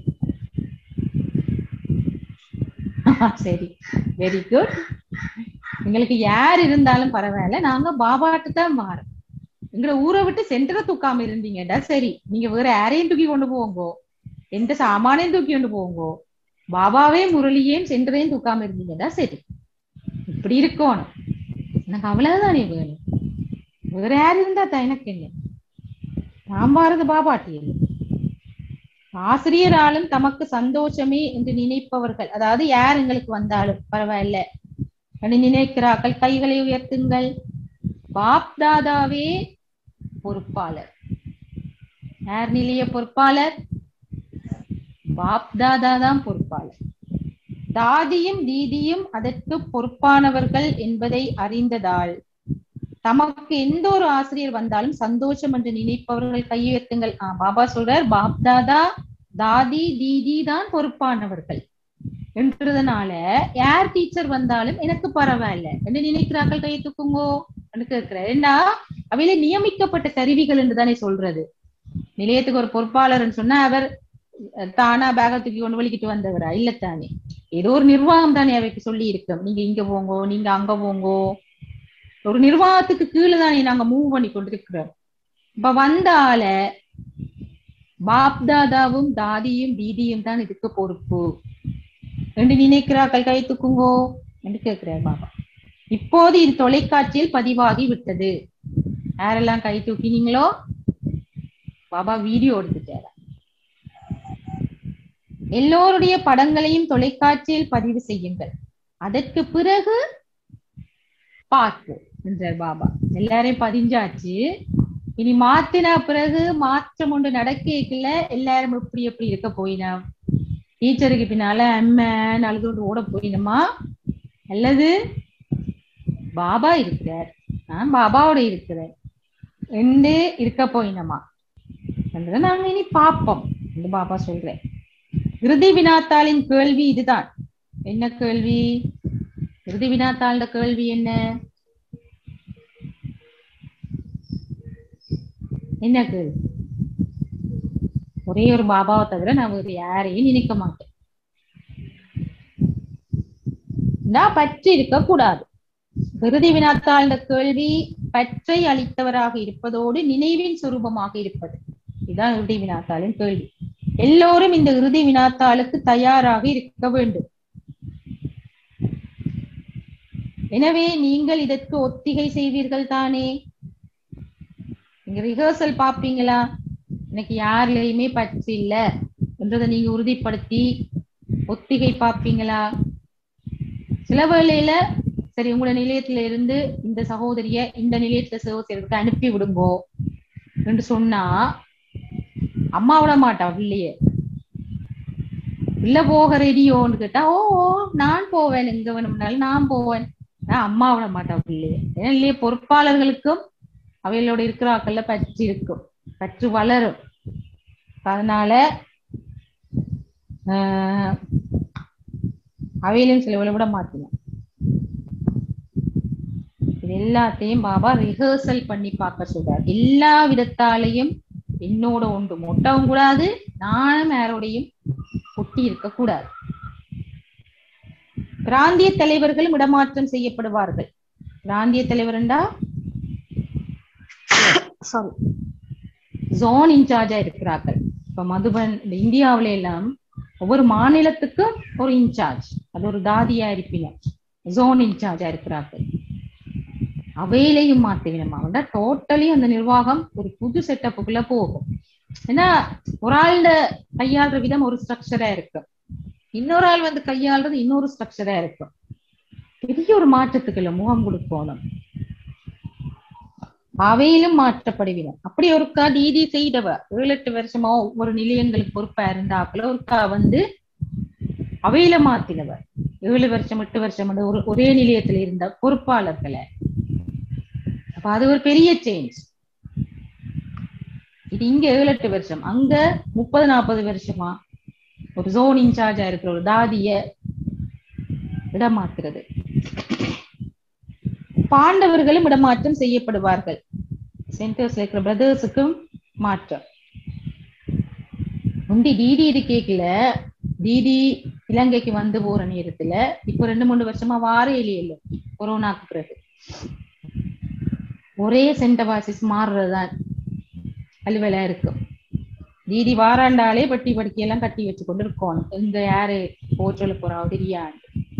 சரி வெரி குட் எங்களுக்கு யார் இருந்தாலும் பரவாயில்ல நாங்க பாபாட்டு தான் மாறோம் எங்களை ஊரை விட்டு சென்டரை தூக்காம இருந்தீங்கடா சரி நீங்க வேற யாரையும் தூக்கி கொண்டு போங்கோ எந்த சாமானையும் தூக்கி கொண்டு போங்கோ பாபாவே முரளியையும் சென்டரையும் தூக்காம இருந்தீங்கடா சரி இப்படி இருக்கணும் எனக்கு அவ்வளவுதானே வேணும் வேற யார் இருந்தா தான் எனக்கு என்ன நான் பாரத பாபாட்டி இல்லை ஆசிரியராலும் தமக்கு சந்தோஷமே என்று நினைப்பவர்கள் அதாவது யார் எங்களுக்கு வந்தாலும் பரவாயில்ல என்று நினைக்கிறார்கள் கைகளை உயர்த்துங்கள் பாப் தாதாவே பொறுப்பாளர் யார் நிலைய பொறுப்பாளர் பாப் தாதா தான் பொறுப்பாளர் தாதியும் தீதியும் அதற்கு பொறுப்பானவர்கள் என்பதை அறிந்ததால் தமக்கு எந்த ஒரு ஆசிரியர் வந்தாலும் சந்தோஷம் என்று நினைப்பவர்கள் கையுயர்த்துங்கள் ஆஹ் பாபா சொல்றார் பாப் தாதா தாதி தீதி தான் பொறுப்பானவர்கள் என்றதுனால யார் டீச்சர் வந்தாலும் எனக்கு பரவாயில்ல என்று நினைக்கிறார்கள் கையை தூக்குங்கோ என்று கேட்கிறேன் ஏன்னா அவையில நியமிக்கப்பட்ட கருவிகள் என்று தானே சொல்றது நிலையத்துக்கு ஒரு பொறுப்பாளர்னு சொன்னா அவர் தானா பேக தூக்கி கொண்டு வலிக்கிட்டு வந்தவரா இல்லத்தானே ஏதோ ஒரு நிர்வாகம் தானே அவைக்கு சொல்லி இருக்கோம் நீங்க இங்க போங்கோ நீங்க அங்க போங்கோ ஒரு நிர்வாகத்துக்கு கீழே தானே நாங்க மூவ் பண்ணி கொண்டிருக்கிறோம் இப்ப வந்தால பாப்தாதாவும் தாதியும் தீதியும் தான் இதுக்கு பொறுப்பு என்று நினைக்கிறார்கள் கை தூக்குங்கோ என்று கேட்கிறார் பாபா இப்போது இது தொலைக்காட்சியில் பதிவாகி விட்டது யாரெல்லாம் கை தூக்கினீங்களோ பாபா வீடியோ எடுத்துட்டாரா எல்லோருடைய படங்களையும் தொலைக்காட்சியில் பதிவு செய்யுங்கள் அதற்கு பிறகு பார்ப்போம் என்றார் பாபா எல்லாரையும் பதிஞ்சாச்சு இனி மாத்தின பிறகு மாற்றம் ஒன்று நடக்கல எல்லாரும் எப்படி எப்படி இருக்க போயினா டீச்சருக்கு பின்னால அம்மன் அழுது ஓட போயினமா அல்லது பாபா இருக்கிறார் நான் பாபாவோட இருக்கிறேன் என்று இருக்க போயினமா என்றதை நாங்க இனி பார்ப்போம் என்று பாபா சொல்றேன் இறுதி வினாத்தாளின் கேள்வி இதுதான் என்ன கேள்வி இறுதி வினாத்தாளோட கேள்வி என்ன என்ன கேள்வி ஒரே ஒரு பாபாவை தவிர நான் வேறு யாரையும் நினைக்க மாட்டேன் நான் பற்றி இருக்க கூடாது விருதி வினாத்தாள கேள்வி பற்றை அளித்தவராக இருப்பதோடு நினைவின் சுரூபமாக இருப்பது இதுதான் இறுதி வினாத்தாளின் கேள்வி எல்லோரும் இந்த இறுதி வினாத்தாளுக்கு தயாராக இருக்க வேண்டும் எனவே நீங்கள் இதற்கு ஒத்திகை செய்வீர்கள் தானே நீங்க ரிஹர்சல் பாப்பீங்களா எனக்கு யாருலயுமே பற்று இல்ல என்றதை நீங்க உறுதிப்படுத்தி ஒத்திகை பாப்பீங்களா சில வேளையில சரி உங்களோட நிலையத்துல இருந்து இந்த சகோதரிய இந்த நிலையத்துல சேவை செய்யறதுக்கு அனுப்பி விடுங்கோ என்று சொன்னா அம்மா விட மாட்டா பிள்ளைய இல்ல போக ரெடியோன்னு கேட்டா ஓ ஓ, நான் போவேன் எங்க வேணும்னாலும் நான் போவேன் ஆனா அம்மா விட மாட்டா பிள்ளைய ஏன்னா இல்லையே பொறுப்பாளர்களுக்கும் அவைகளோட இருக்கிறாக்கள்ல பற்று இருக்கும் பற்று வளரும் அதனால ஆஹ் அவையிலும் சில விட மாட்டணும் இது எல்லாத்தையும் பாபா ரிஹர்சல் பண்ணி பார்க்க சொல்றார் எல்லா விதத்தாலையும் என்னோட ஒன்று ஒட்டவும் கூடாது நானும் யாரோடையும் ஒட்டி இருக்க கூடாது பிராந்திய தலைவர்களும் இடமாற்றம் செய்யப்படுவார்கள் பிராந்திய தலைவர்ண்டா சாரி ஜோன் இன்சார்ஜா இருக்கிறார்கள் இப்ப மதுபன் இந்த இந்தியாவில எல்லாம் ஒவ்வொரு மாநிலத்துக்கும் ஒரு இன்சார்ஜ் அது ஒரு தாதியா இருப்பினர் ஜோன் இன்சார்ஜா இருக்கிறார்கள் அவையிலையும் மாத்துவினமா வந்தா டோட்டலி அந்த நிர்வாகம் ஒரு புது செட்டப்புக்குள்ள போகும் ஏன்னா ஒரு ஆள்ட கையாளுற விதம் ஒரு ஸ்ட்ரக்சரா இருக்கும் இன்னொரு ஆள் வந்து கையாளுறது இன்னொரு ஸ்ட்ரக்சரா இருக்கும் பெரிய ஒரு மாற்றத்துக்குள்ள முகம் கொடுக்கணும் அவையிலும் மாற்றப்படுவினம் அப்படி ஒருக்கா தீதி செய்தவ ஏழு எட்டு வருஷமா ஒவ்வொரு நிலையங்களுக்கு பொறுப்பா இருந்தாப்புல ஒருக்கா வந்து அவையில மாத்தினவர் ஏழு வருஷம் எட்டு வருஷம் ஒரு ஒரே நிலையத்தில் இருந்த பொறுப்பாளர்களை அப்ப அது ஒரு பெரிய சேஞ்ச் இது இங்க ஏழு எட்டு வருஷம் அங்க முப்பது நாற்பது வருஷமா ஒரு ஜோன் இன்சார்ஜா இருக்கிற ஒரு தாதிய இடமாக்குறது பாண்டவர்களும் இடமாற்றம் செய்யப்படுவார்கள் சென்டர்ஸ்ல இருக்கிற பிரதர்ஸுக்கும் மாற்றம் முந்தி டிடி இது கேக்கல டிடி இலங்கைக்கு வந்து போற நேரத்துல இப்போ ரெண்டு மூணு வருஷமா வார இல்ல கொரோனாக்கு பிறகு ஒரே சென்டவாசிஸ் மாறுறதுதான் அலுவலா இருக்கும் தீதி வாராண்டாலே பட்டி படுக்கையெல்லாம் கட்டி வச்சு கொண்டு இருக்கணும் எங்க யாரு போற்றல போறா தெரியாது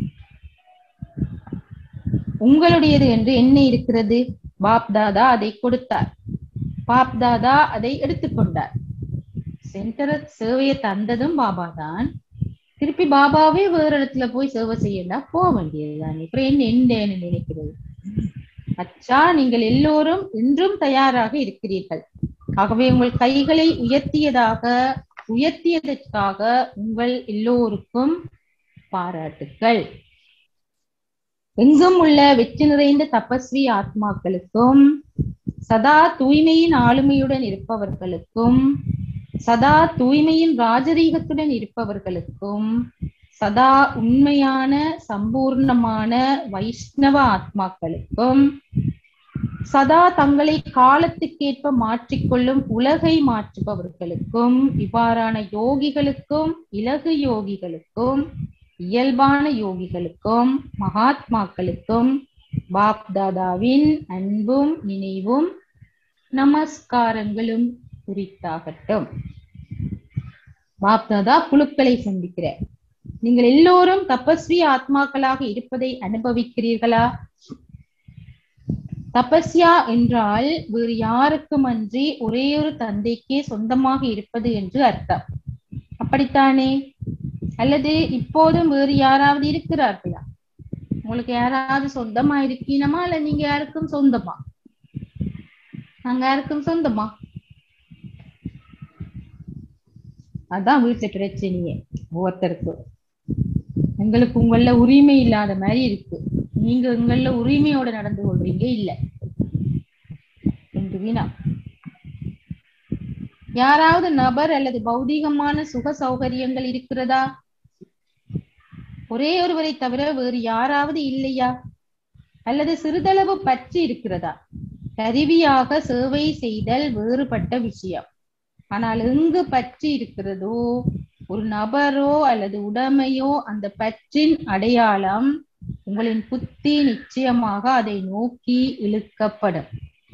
உங்களுடையது என்று என்ன இருக்கிறது பாப் தாதா அதை கொடுத்தார் பாப் தாதா அதை எடுத்துக்கொண்டார் சென்டர் சேவையை தந்ததும் பாபா தான் திருப்பி பாபாவே வேற இடத்துல போய் சேவை செய்யலாம் போக வேண்டியதுதான் அப்புறம் என்ன என்னன்னு நினைக்கிறது அச்சா நீங்கள் எல்லோரும் இன்றும் தயாராக இருக்கிறீர்கள் ஆகவே உங்கள் கைகளை உயர்த்தியதாக உயர்த்தியதற்காக உங்கள் எல்லோருக்கும் பாராட்டுக்கள் எங்கும் உள்ள வெற்றி நிறைந்த தபஸ்வி ஆத்மாக்களுக்கும் சதா தூய்மையின் ஆளுமையுடன் இருப்பவர்களுக்கும் சதா தூய்மையின் ராஜரீகத்துடன் இருப்பவர்களுக்கும் சதா உண்மையான சம்பூர்ணமான வைஷ்ணவ ஆத்மாக்களுக்கும் சதா தங்களை காலத்துக்கேற்ப மாற்றிக்கொள்ளும் உலகை மாற்றுபவர்களுக்கும் இவ்வாறான யோகிகளுக்கும் இலகு யோகிகளுக்கும் இயல்பான யோகிகளுக்கும் மகாத்மாக்களுக்கும் பாப் தாதாவின் அன்பும் நினைவும் நமஸ்காரங்களும் குறித்தாகட்டும் பாப் தாதா குழுக்களை சந்திக்கிற நீங்கள் எல்லோரும் தபஸ்வி ஆத்மாக்களாக இருப்பதை அனுபவிக்கிறீர்களா தபஸ்யா என்றால் வேறு யாருக்கும் அன்றி ஒரே ஒரு தந்தைக்கே சொந்தமாக இருப்பது என்று அர்த்தம் அப்படித்தானே அல்லது இப்போதும் வேறு யாராவது இருக்கிறார்களா உங்களுக்கு யாராவது சொந்தமா இருக்கீனமா இல்ல நீங்க யாருக்கும் சொந்தமா நாங்க யாருக்கும் சொந்தமா அதான் வீட்டுல பிரச்சனையே ஒவ்வொருத்தருக்கும் எங்களுக்கு உங்கள உரிமை இல்லாத மாதிரி இருக்கு நீங்க உங்கள உரிமையோட நடந்து கொள்றீங்க இல்ல என்று வீணா யாராவது நபர் அல்லது பௌதீகமான சுக சௌகரியங்கள் இருக்கிறதா ஒரே ஒருவரை தவிர வேறு யாராவது இல்லையா அல்லது சிறிதளவு பற்று இருக்கிறதா கருவியாக சேவை செய்தல் வேறுபட்ட விஷயம் ஆனால் எங்கு பற்று இருக்கிறதோ ஒரு நபரோ அல்லது உடைமையோ அந்த பற்றின் அடையாளம் உங்களின் புத்தி நிச்சயமாக அதை நோக்கி இழுக்கப்படும்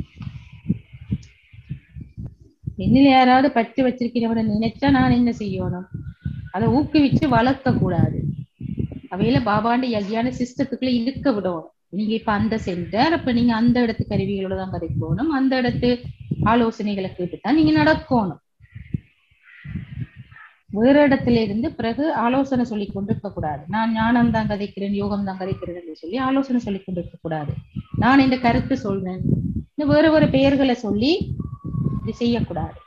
என்னில் யாராவது பற்று வச்சிருக்கிறவரை நினைச்சா நான் என்ன செய்யணும் அதை ஊக்குவிச்சு வளர்க்க கூடாது அவையில பாபாண்ட யகியான சிஸ்டத்துக்குள்ள இழுக்க விடணும் நீங்க இப்ப அந்த சென்டர் அப்ப நீங்க அந்த இடத்து கருவிகளோட தான் கதைக்கணும் அந்த இடத்து ஆலோசனைகளை கேட்டுதான் நீங்க நடக்கணும் வேறு இடத்துல இருந்து பிறகு ஆலோசனை சொல்லி கொண்டிருக்க கூடாது நான் ஞானம் தான் கதைக்கிறேன் யோகம் தான் கதைக்கிறேன் என்று சொல்லி ஆலோசனை சொல்லி கொண்டிருக்க கூடாது நான் இந்த கருத்து சொல்றேன் இந்த வேறு வேறு பெயர்களை சொல்லி இது செய்யக்கூடாது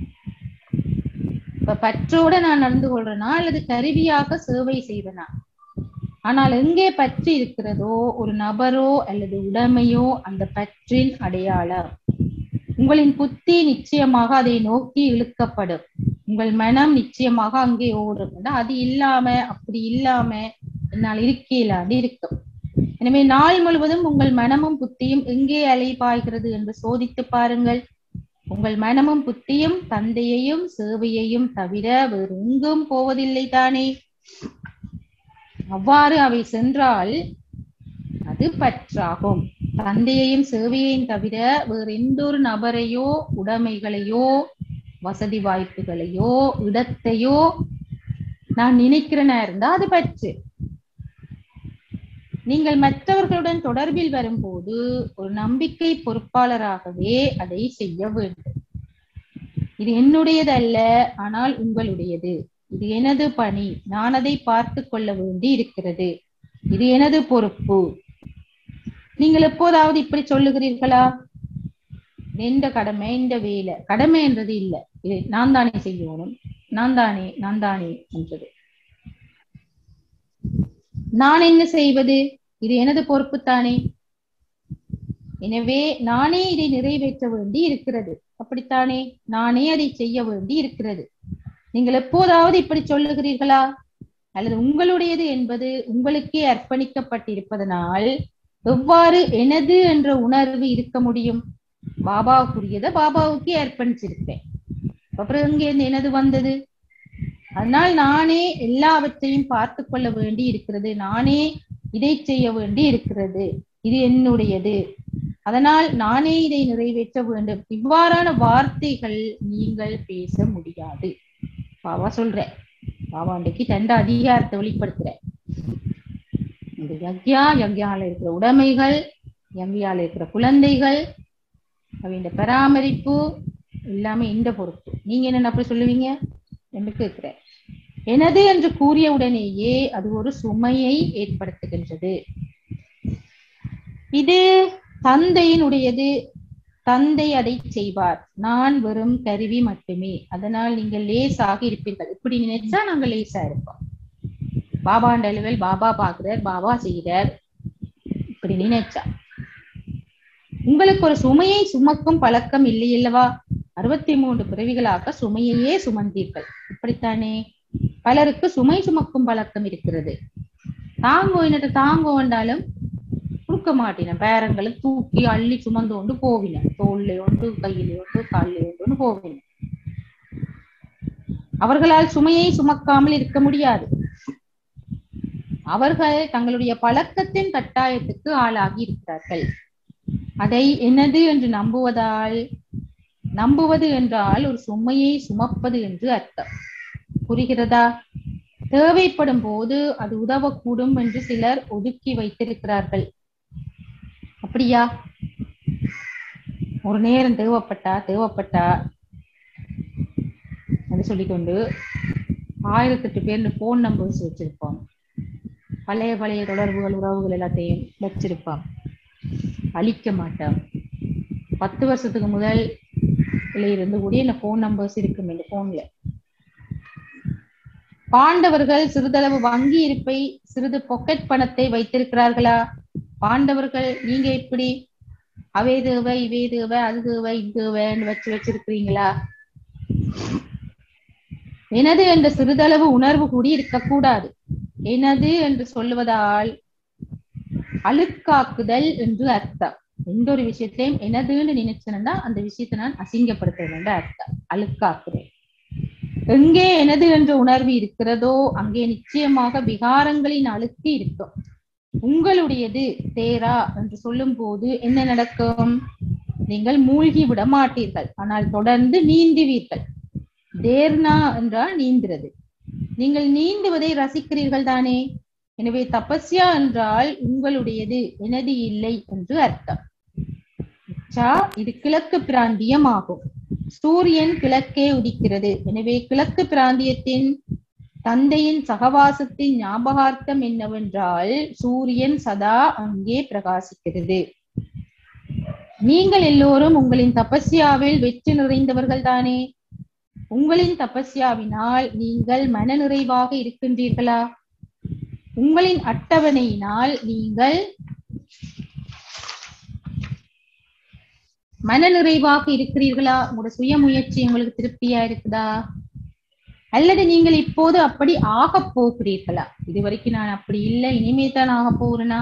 இப்ப பற்றோட நான் நடந்து கொள்றேனா அல்லது கருவியாக சேவை செய்வனா ஆனால் எங்கே பற்று இருக்கிறதோ ஒரு நபரோ அல்லது உடைமையோ அந்த பற்றின் அடையாளம் உங்களின் புத்தி நிச்சயமாக அதை நோக்கி இழுக்கப்படும் உங்கள் மனம் நிச்சயமாக அங்கே ஓடும் அது இல்லாம அப்படி இல்லாம என்னால் இருக்கலாது இருக்கும் எனவே நாள் முழுவதும் உங்கள் மனமும் புத்தியும் எங்கே அலைபாய்கிறது என்று சோதித்து பாருங்கள் உங்கள் மனமும் புத்தியும் தந்தையையும் சேவையையும் தவிர வேறு எங்கும் போவதில்லை தானே அவ்வாறு அவை சென்றால் அது பற்றாகும் தந்தையையும் சேவையையும் தவிர வேறு எந்த ஒரு நபரையோ உடைமைகளையோ வசதி வாய்ப்புகளையோ இடத்தையோ நான் நினைக்கிறேனா இருந்தா அது பற்று நீங்கள் மற்றவர்களுடன் தொடர்பில் வரும்போது ஒரு நம்பிக்கை பொறுப்பாளராகவே அதை செய்ய வேண்டும் இது என்னுடையது அல்ல ஆனால் உங்களுடையது இது எனது பணி நான் அதை பார்த்து கொள்ள வேண்டி இருக்கிறது இது எனது பொறுப்பு நீங்கள் எப்போதாவது இப்படி சொல்லுகிறீர்களா எந்த கடமை இந்த வேலை கடமை என்றது இல்லை இது நான் தானே செய்யணும் நான் தானே நான் தானே என்றது நான் என்ன செய்வது இது எனது பொறுப்பு தானே எனவே நானே இதை நிறைவேற்ற வேண்டி இருக்கிறது அப்படித்தானே நானே அதை செய்ய வேண்டி இருக்கிறது நீங்கள் எப்போதாவது இப்படி சொல்லுகிறீர்களா அல்லது உங்களுடையது என்பது உங்களுக்கே அர்ப்பணிக்கப்பட்டிருப்பதனால் எவ்வாறு எனது என்ற உணர்வு இருக்க முடியும் பாபாவுக்குரியதை பாபாவுக்கே அர்ப்பணிச்சிருப்பேன் அப்புறம் இங்கே இருந்து எனது வந்தது அதனால் நானே எல்லாவற்றையும் பார்த்து கொள்ள வேண்டி இருக்கிறது நானே இதை செய்ய வேண்டி இருக்கிறது இது என்னுடையது அதனால் நானே இதை நிறைவேற்ற வேண்டும் இவ்வாறான வார்த்தைகள் நீங்கள் பேச முடியாது பாபா சொல்ற பாபா அன்றைக்கு தண்ட அதிகாரத்தை வெளிப்படுத்துற இந்த யக்யா யக்யால இருக்கிற உடைமைகள் யங்கியால இருக்கிற குழந்தைகள் அவங்க பராமரிப்பு எல்லாமே இந்த பொறுப்பு நீங்க என்ன அப்படி சொல்லுவீங்க என்று கேட்கிற எனது என்று கூறிய உடனேயே அது ஒரு சுமையை ஏற்படுத்துகின்றது இது தந்தையினுடையது தந்தை அதை செய்வார் நான் வெறும் கருவி மட்டுமே அதனால் நீங்கள் லேசாக இருப்பீர்கள் இப்படி நினைச்சா நாங்கள் லேசா இருப்போம் பாபா டெலிவல் பாபா பாக்குறார் பாபா செய்கிறார் இப்படி நினைச்சா உங்களுக்கு ஒரு சுமையை சுமக்கும் பழக்கம் இல்லை அல்லவா அறுபத்தி மூன்று பிறவிகளாக சுமையையே சுமந்தீர்கள் இப்படித்தானே பலருக்கு சுமை சுமக்கும் பழக்கம் இருக்கிறது தாங்கோ என்னட்டு தாங்கோ வந்தாலும் கொடுக்க மாட்டின பேரங்களை தூக்கி அள்ளி சுமந்து கொண்டு போவின தோல்ல ஒன்று கையில ஒன்று காலில் ஒன்று போவின அவர்களால் சுமையை சுமக்காமல் இருக்க முடியாது அவர்கள் தங்களுடைய பழக்கத்தின் கட்டாயத்துக்கு ஆளாகி இருக்கிறார்கள் அதை என்னது என்று நம்புவதால் நம்புவது என்றால் ஒரு சுமையை சுமப்பது என்று அர்த்தம் புரிகிறதா தேவைப்படும் போது அது உதவக்கூடும் என்று சிலர் ஒதுக்கி வைத்திருக்கிறார்கள் அப்படியா ஒரு நேரம் தேவைப்பட்டா தேவைப்பட்டா என்று சொல்லிக்கொண்டு ஆயிரத்தெட்டு பேர் போன் நம்பர்ஸ் வச்சிருப்போம் பழைய பழைய தொடர்புகள் உறவுகள் எல்லாத்தையும் வச்சிருப்பான் அழிக்க மாட்டான் பத்து வருஷத்துக்கு முதல் இருந்து கூட என்ன போன் நம்பர்ஸ் இருக்கும் இந்த போன்ல பாண்டவர்கள் சிறிதளவு வங்கி இருப்பை சிறிது பொக்கெட் பணத்தை வைத்திருக்கிறார்களா பாண்டவர்கள் நீங்க எப்படி அவை தேவை இவை தேவை அது தேவை இது தேவைன்னு வச்சு வச்சிருக்கிறீங்களா எனது என்ற சிறிதளவு உணர்வு கூடி இருக்கக்கூடாது எனது என்று சொல்லுவதால் அழுக்காக்குதல் என்று அர்த்தம் எந்த ஒரு விஷயத்திலையும் எனதுன்னு நினைச்சேன்னா அந்த விஷயத்தை நான் அசிங்கப்படுத்துறேன் அர்த்தம் அழுக்காக்குறேன் எங்கே எனது என்ற உணர்வு இருக்கிறதோ அங்கே நிச்சயமாக விகாரங்களின் அழுக்கு இருக்கும் உங்களுடையது தேரா என்று சொல்லும் போது என்ன நடக்கும் நீங்கள் மூழ்கி விட மாட்டீர்கள் ஆனால் தொடர்ந்து நீந்துவீர்கள் தேர்னா என்றால் நீந்துறது நீங்கள் நீந்துவதை ரசிக்கிறீர்கள் தானே எனவே தபஸ்யா என்றால் உங்களுடையது எனது இல்லை என்று அர்த்தம் இது கிழக்கு பிராந்தியம் ஆகும் சூரியன் கிழக்கே உதிக்கிறது எனவே கிழக்கு பிராந்தியத்தின் தந்தையின் சகவாசத்தின் ஞாபகார்த்தம் என்னவென்றால் சூரியன் சதா அங்கே பிரகாசிக்கிறது நீங்கள் எல்லோரும் உங்களின் தபஸ்யாவில் வெற்றி நிறைந்தவர்கள் தானே உங்களின் தபஸ்யாவினால் நீங்கள் மன நிறைவாக இருக்கின்றீர்களா உங்களின் அட்டவணையினால் நீங்கள் மன நிறைவாக இருக்கிறீர்களா உங்களோட சுய முயற்சி உங்களுக்கு திருப்தியா இருக்குதா அல்லது நீங்கள் இப்போது அப்படி ஆக போகிறீர்களா இது வரைக்கும் நான் அப்படி இல்லை இனிமே தான் ஆக போகிறேனா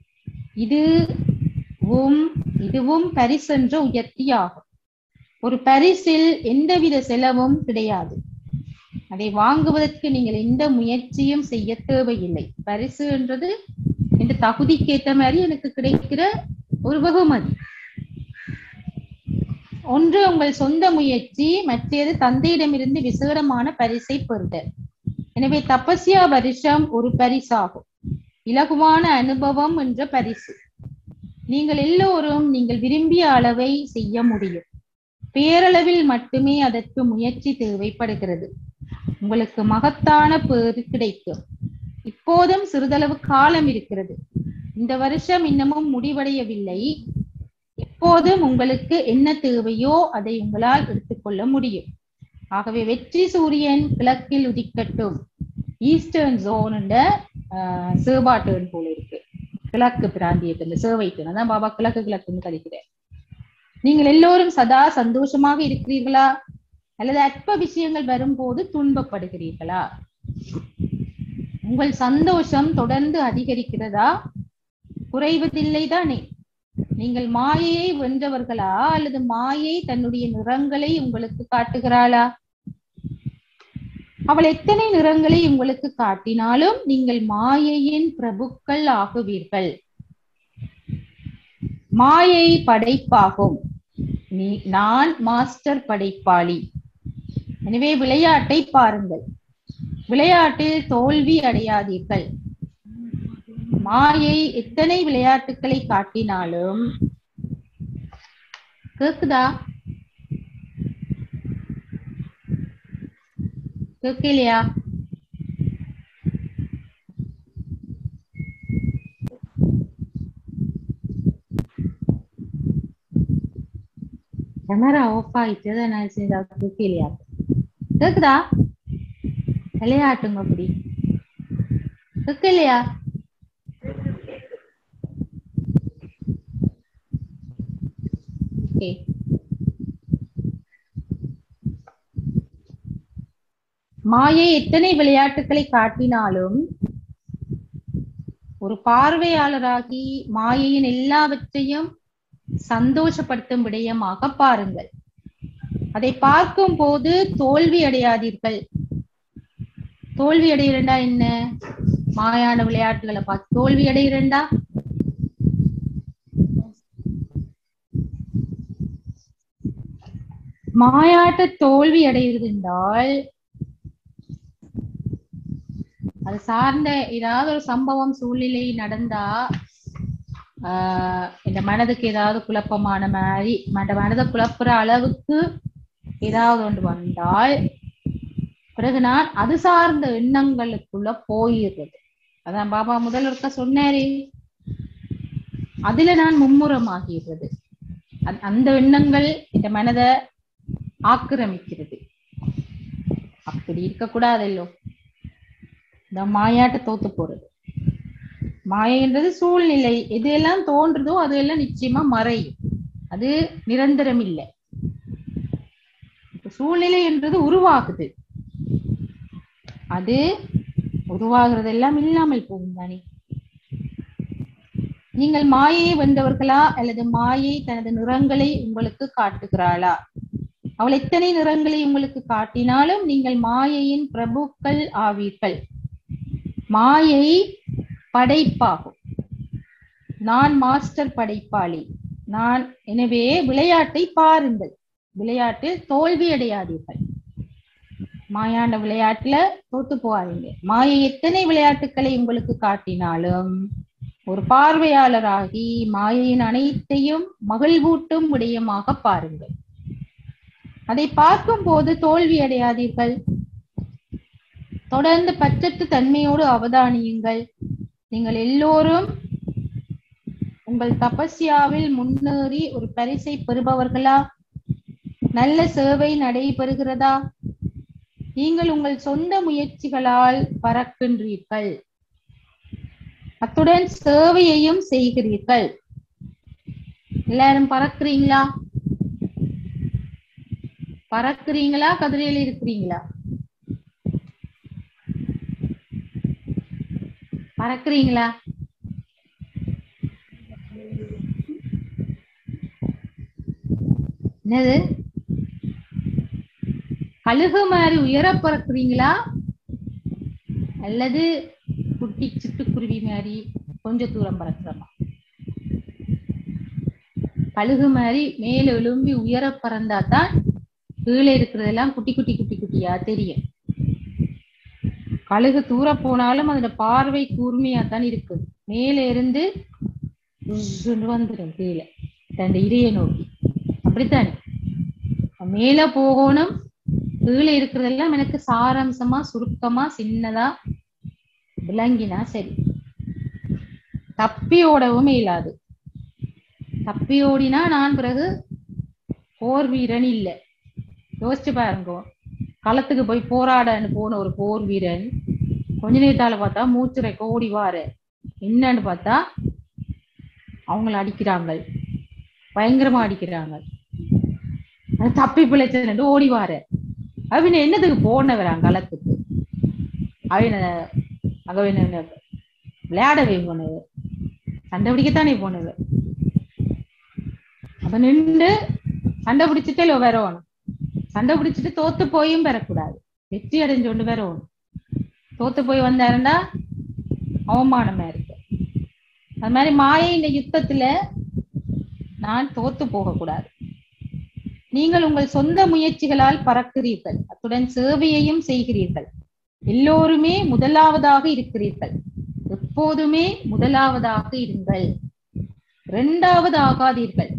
இதுவும் இதுவும் பரிசென்ற உயர்த்தியாகும் ஒரு பரிசில் எந்தவித செலவும் கிடையாது அதை வாங்குவதற்கு நீங்கள் எந்த முயற்சியும் செய்ய தேவையில்லை பரிசு என்றது இந்த தகுதிக்கேற்ற மாதிரி எனக்கு கிடைக்கிற ஒரு வெகுமதி ஒன்று உங்கள் சொந்த முயற்சி மற்றது தந்தையிடமிருந்து விசேடமான பரிசை பெறுதல் எனவே தபஸ்யா வருஷம் ஒரு பரிசாகும் இலகுவான அனுபவம் என்ற பரிசு நீங்கள் எல்லோரும் நீங்கள் விரும்பிய அளவை செய்ய முடியும் பேரளவில் மட்டுமே அதற்கு முயற்சி தேவைப்படுகிறது உங்களுக்கு மகத்தான பேறு கிடைக்கும் இப்போதும் சிறிதளவு காலம் இருக்கிறது இந்த வருஷம் இன்னமும் முடிவடையவில்லை எப்போதும் உங்களுக்கு என்ன தேவையோ அதை உங்களால் எடுத்துக்கொள்ள முடியும் ஆகவே வெற்றி சூரியன் கிழக்கில் உதிக்கட்டும் ஈஸ்டர்ன் ஜோன் ஆஹ் சேபாட்டேன் போல இருக்கு கிழக்கு பிராந்தியத்துல சேவைட்டு அதான் பாபா கிழக்கு கிழக்குன்னு கழிக்கிறேன் நீங்கள் எல்லோரும் சதா சந்தோஷமாக இருக்கிறீர்களா அல்லது அற்ப விஷயங்கள் வரும்போது துன்பப்படுகிறீர்களா உங்கள் சந்தோஷம் தொடர்ந்து அதிகரிக்கிறதா குறைவதில்லை தானே நீங்கள் மாயையை வென்றவர்களா அல்லது மாயை தன்னுடைய நிறங்களை உங்களுக்கு காட்டுகிறாளா அவள் எத்தனை நிறங்களை உங்களுக்கு காட்டினாலும் நீங்கள் மாயையின் பிரபுக்கள் ஆகுவீர்கள் மாயை படைப்பாகும் நீ நான் மாஸ்டர் படைப்பாளி எனவே விளையாட்டை பாருங்கள் விளையாட்டில் தோல்வி அடையாதீர்கள் மாயை எத்தனை விளையாட்டுகளை காட்டினாலும் கேக்குதா கேட்கலையா கேமரா ஆஃப் ஆயிட்டு அதை நான் செய்தா கேட்கலையா கேக்குதா விளையாட்டுங்க அப்படி கேட்கலையா ஓகே மாயை எத்தனை விளையாட்டுகளை காட்டினாலும் ஒரு பார்வையாளராகி மாயையின் எல்லாவற்றையும் சந்தோஷப்படுத்தும் விடயமாக பாருங்கள் அதை பார்க்கும் போது தோல்வி அடையாதீர்கள் தோல்வி அடைகிறண்டா என்ன மாயான விளையாட்டுகளை பார்த்து தோல்வி அடைகிறண்டா மாயாட்ட தோல்வி அடைகிறது என்றால் அது சார்ந்த ஏதாவது ஒரு சம்பவம் சூழ்நிலை நடந்தா ஆஹ் இந்த மனதுக்கு ஏதாவது குழப்பமான மாதிரி மன மனதை குழப்புற அளவுக்கு ஏதாவது ஒன்று வந்தால் பிறகு நான் அது சார்ந்த எண்ணங்களுக்குள்ள போயிடுறது அதான் பாபா முதல் இருக்க சொன்னாரே அதுல நான் மும்முரமாகிறது அந்த- அந்த எண்ணங்கள் இந்த மனதை ஆக்கிரமிக்கிறது அப்படி இருக்கக்கூடாதல்லோ இந்த மாயாட்ட தோத்து போறது மாயைன்றது சூழ்நிலை எது எல்லாம் தோன்றுதோ அது எல்லாம் நிச்சயமா மறையும் அது நிரந்தரம் இல்லை இப்ப சூழ்நிலை என்றது உருவாகுது அது உருவாகிறது எல்லாம் இல்லாமல் போகும் தானே நீங்கள் மாயையை வென்றவர்களா அல்லது மாயை தனது நிறங்களை உங்களுக்கு காட்டுகிறாளா அவள் எத்தனை நிறங்களை உங்களுக்கு காட்டினாலும் நீங்கள் மாயையின் பிரபுக்கள் ஆவீர்கள் மாயை படைப்பாகும் நான் மாஸ்டர் படைப்பாளி நான் எனவே விளையாட்டை பாருங்கள் விளையாட்டில் தோல்வி அடையாதீர்கள் மாயாண்ட விளையாட்டுல தோத்து போகாதீங்க மாயை எத்தனை விளையாட்டுக்களை உங்களுக்கு காட்டினாலும் ஒரு பார்வையாளராகி மாயையின் அனைத்தையும் மகிழ்வூட்டும் விடயமாக பாருங்கள் அதை பார்க்கும் போது தோல்வி அடையாதீர்கள் தொடர்ந்து பற்றற்ற தன்மையோடு அவதானியுங்கள் நீங்கள் எல்லோரும் உங்கள் தபஸ்யாவில் முன்னேறி ஒரு பரிசை பெறுபவர்களா நல்ல சேவை நடைபெறுகிறதா நீங்கள் உங்கள் சொந்த முயற்சிகளால் பறக்கின்றீர்கள் அத்துடன் சேவையையும் செய்கிறீர்கள் எல்லாரும் பறக்குறீங்களா பறக்குறீங்களா கதிரையில இருக்கிறீங்களா பறக்குறீங்களா என்னது கழுகு மாதிரி உயர பறக்குறீங்களா அல்லது குட்டி சிட்டுக்குருவி மாதிரி கொஞ்ச தூரம் பறக்குறோமா கழுகு மாதிரி மேல எழும்பி உயர பறந்தா தான் கீழே இருக்கிறதெல்லாம் குட்டி குட்டி குட்டி குட்டியா தெரியும் கழுகு தூர போனாலும் அதோட பார்வை கூர்மையா தான் இருக்கு மேல இருந்து உஸ்ஸுன்னு வந்துடும் கீழே தன் இறையை நோக்கி அப்படித்தானே மேல போகணும் கீழே இருக்கிறதெல்லாம் எனக்கு சாராம்சமா சுருக்கமா சின்னதா விளங்கினா சரி தப்பி ஓடவும் இயலாது தப்பி ஓடினா நான் பிறகு போர் வீரன் இல்லை யோசிச்சு பாருங்க களத்துக்கு போய் போராடன்னு போன ஒரு போர் வீரன் கொஞ்ச நேரத்தால பார்த்தா மூச்சுரைக்க ஓடி வாரு என்னன்னு பார்த்தா அவங்கள அடிக்கிறாங்க பயங்கரமா அடிக்கிறாங்க அது தப்பி பிழைச்சது ஓடி வாரு அவன் என்னதுக்கு போனவர் அங்காலத்துக்கு அவன அங்க விளையாடவே போனவர் சண்டை பிடிக்கத்தானே போனவர் அப்ப நின்று சண்டை பிடிச்சிட்டே வரணும் சண்டை பிடிச்சிட்டு தோத்து போயும் பெறக்கூடாது வெற்றி அடைஞ்சோண்டு வரணும் தோத்து போய் வந்தாருன்னா அவமானமா இருக்கு அது மாதிரி மாயை இந்த யுத்தத்துல நான் தோத்து போகக்கூடாது நீங்கள் உங்கள் சொந்த முயற்சிகளால் பறக்கிறீர்கள் அத்துடன் சேவையையும் செய்கிறீர்கள் எல்லோருமே முதலாவதாக இருக்கிறீர்கள் எப்போதுமே முதலாவதாக இருங்கள் இரண்டாவது ஆகாதீர்கள்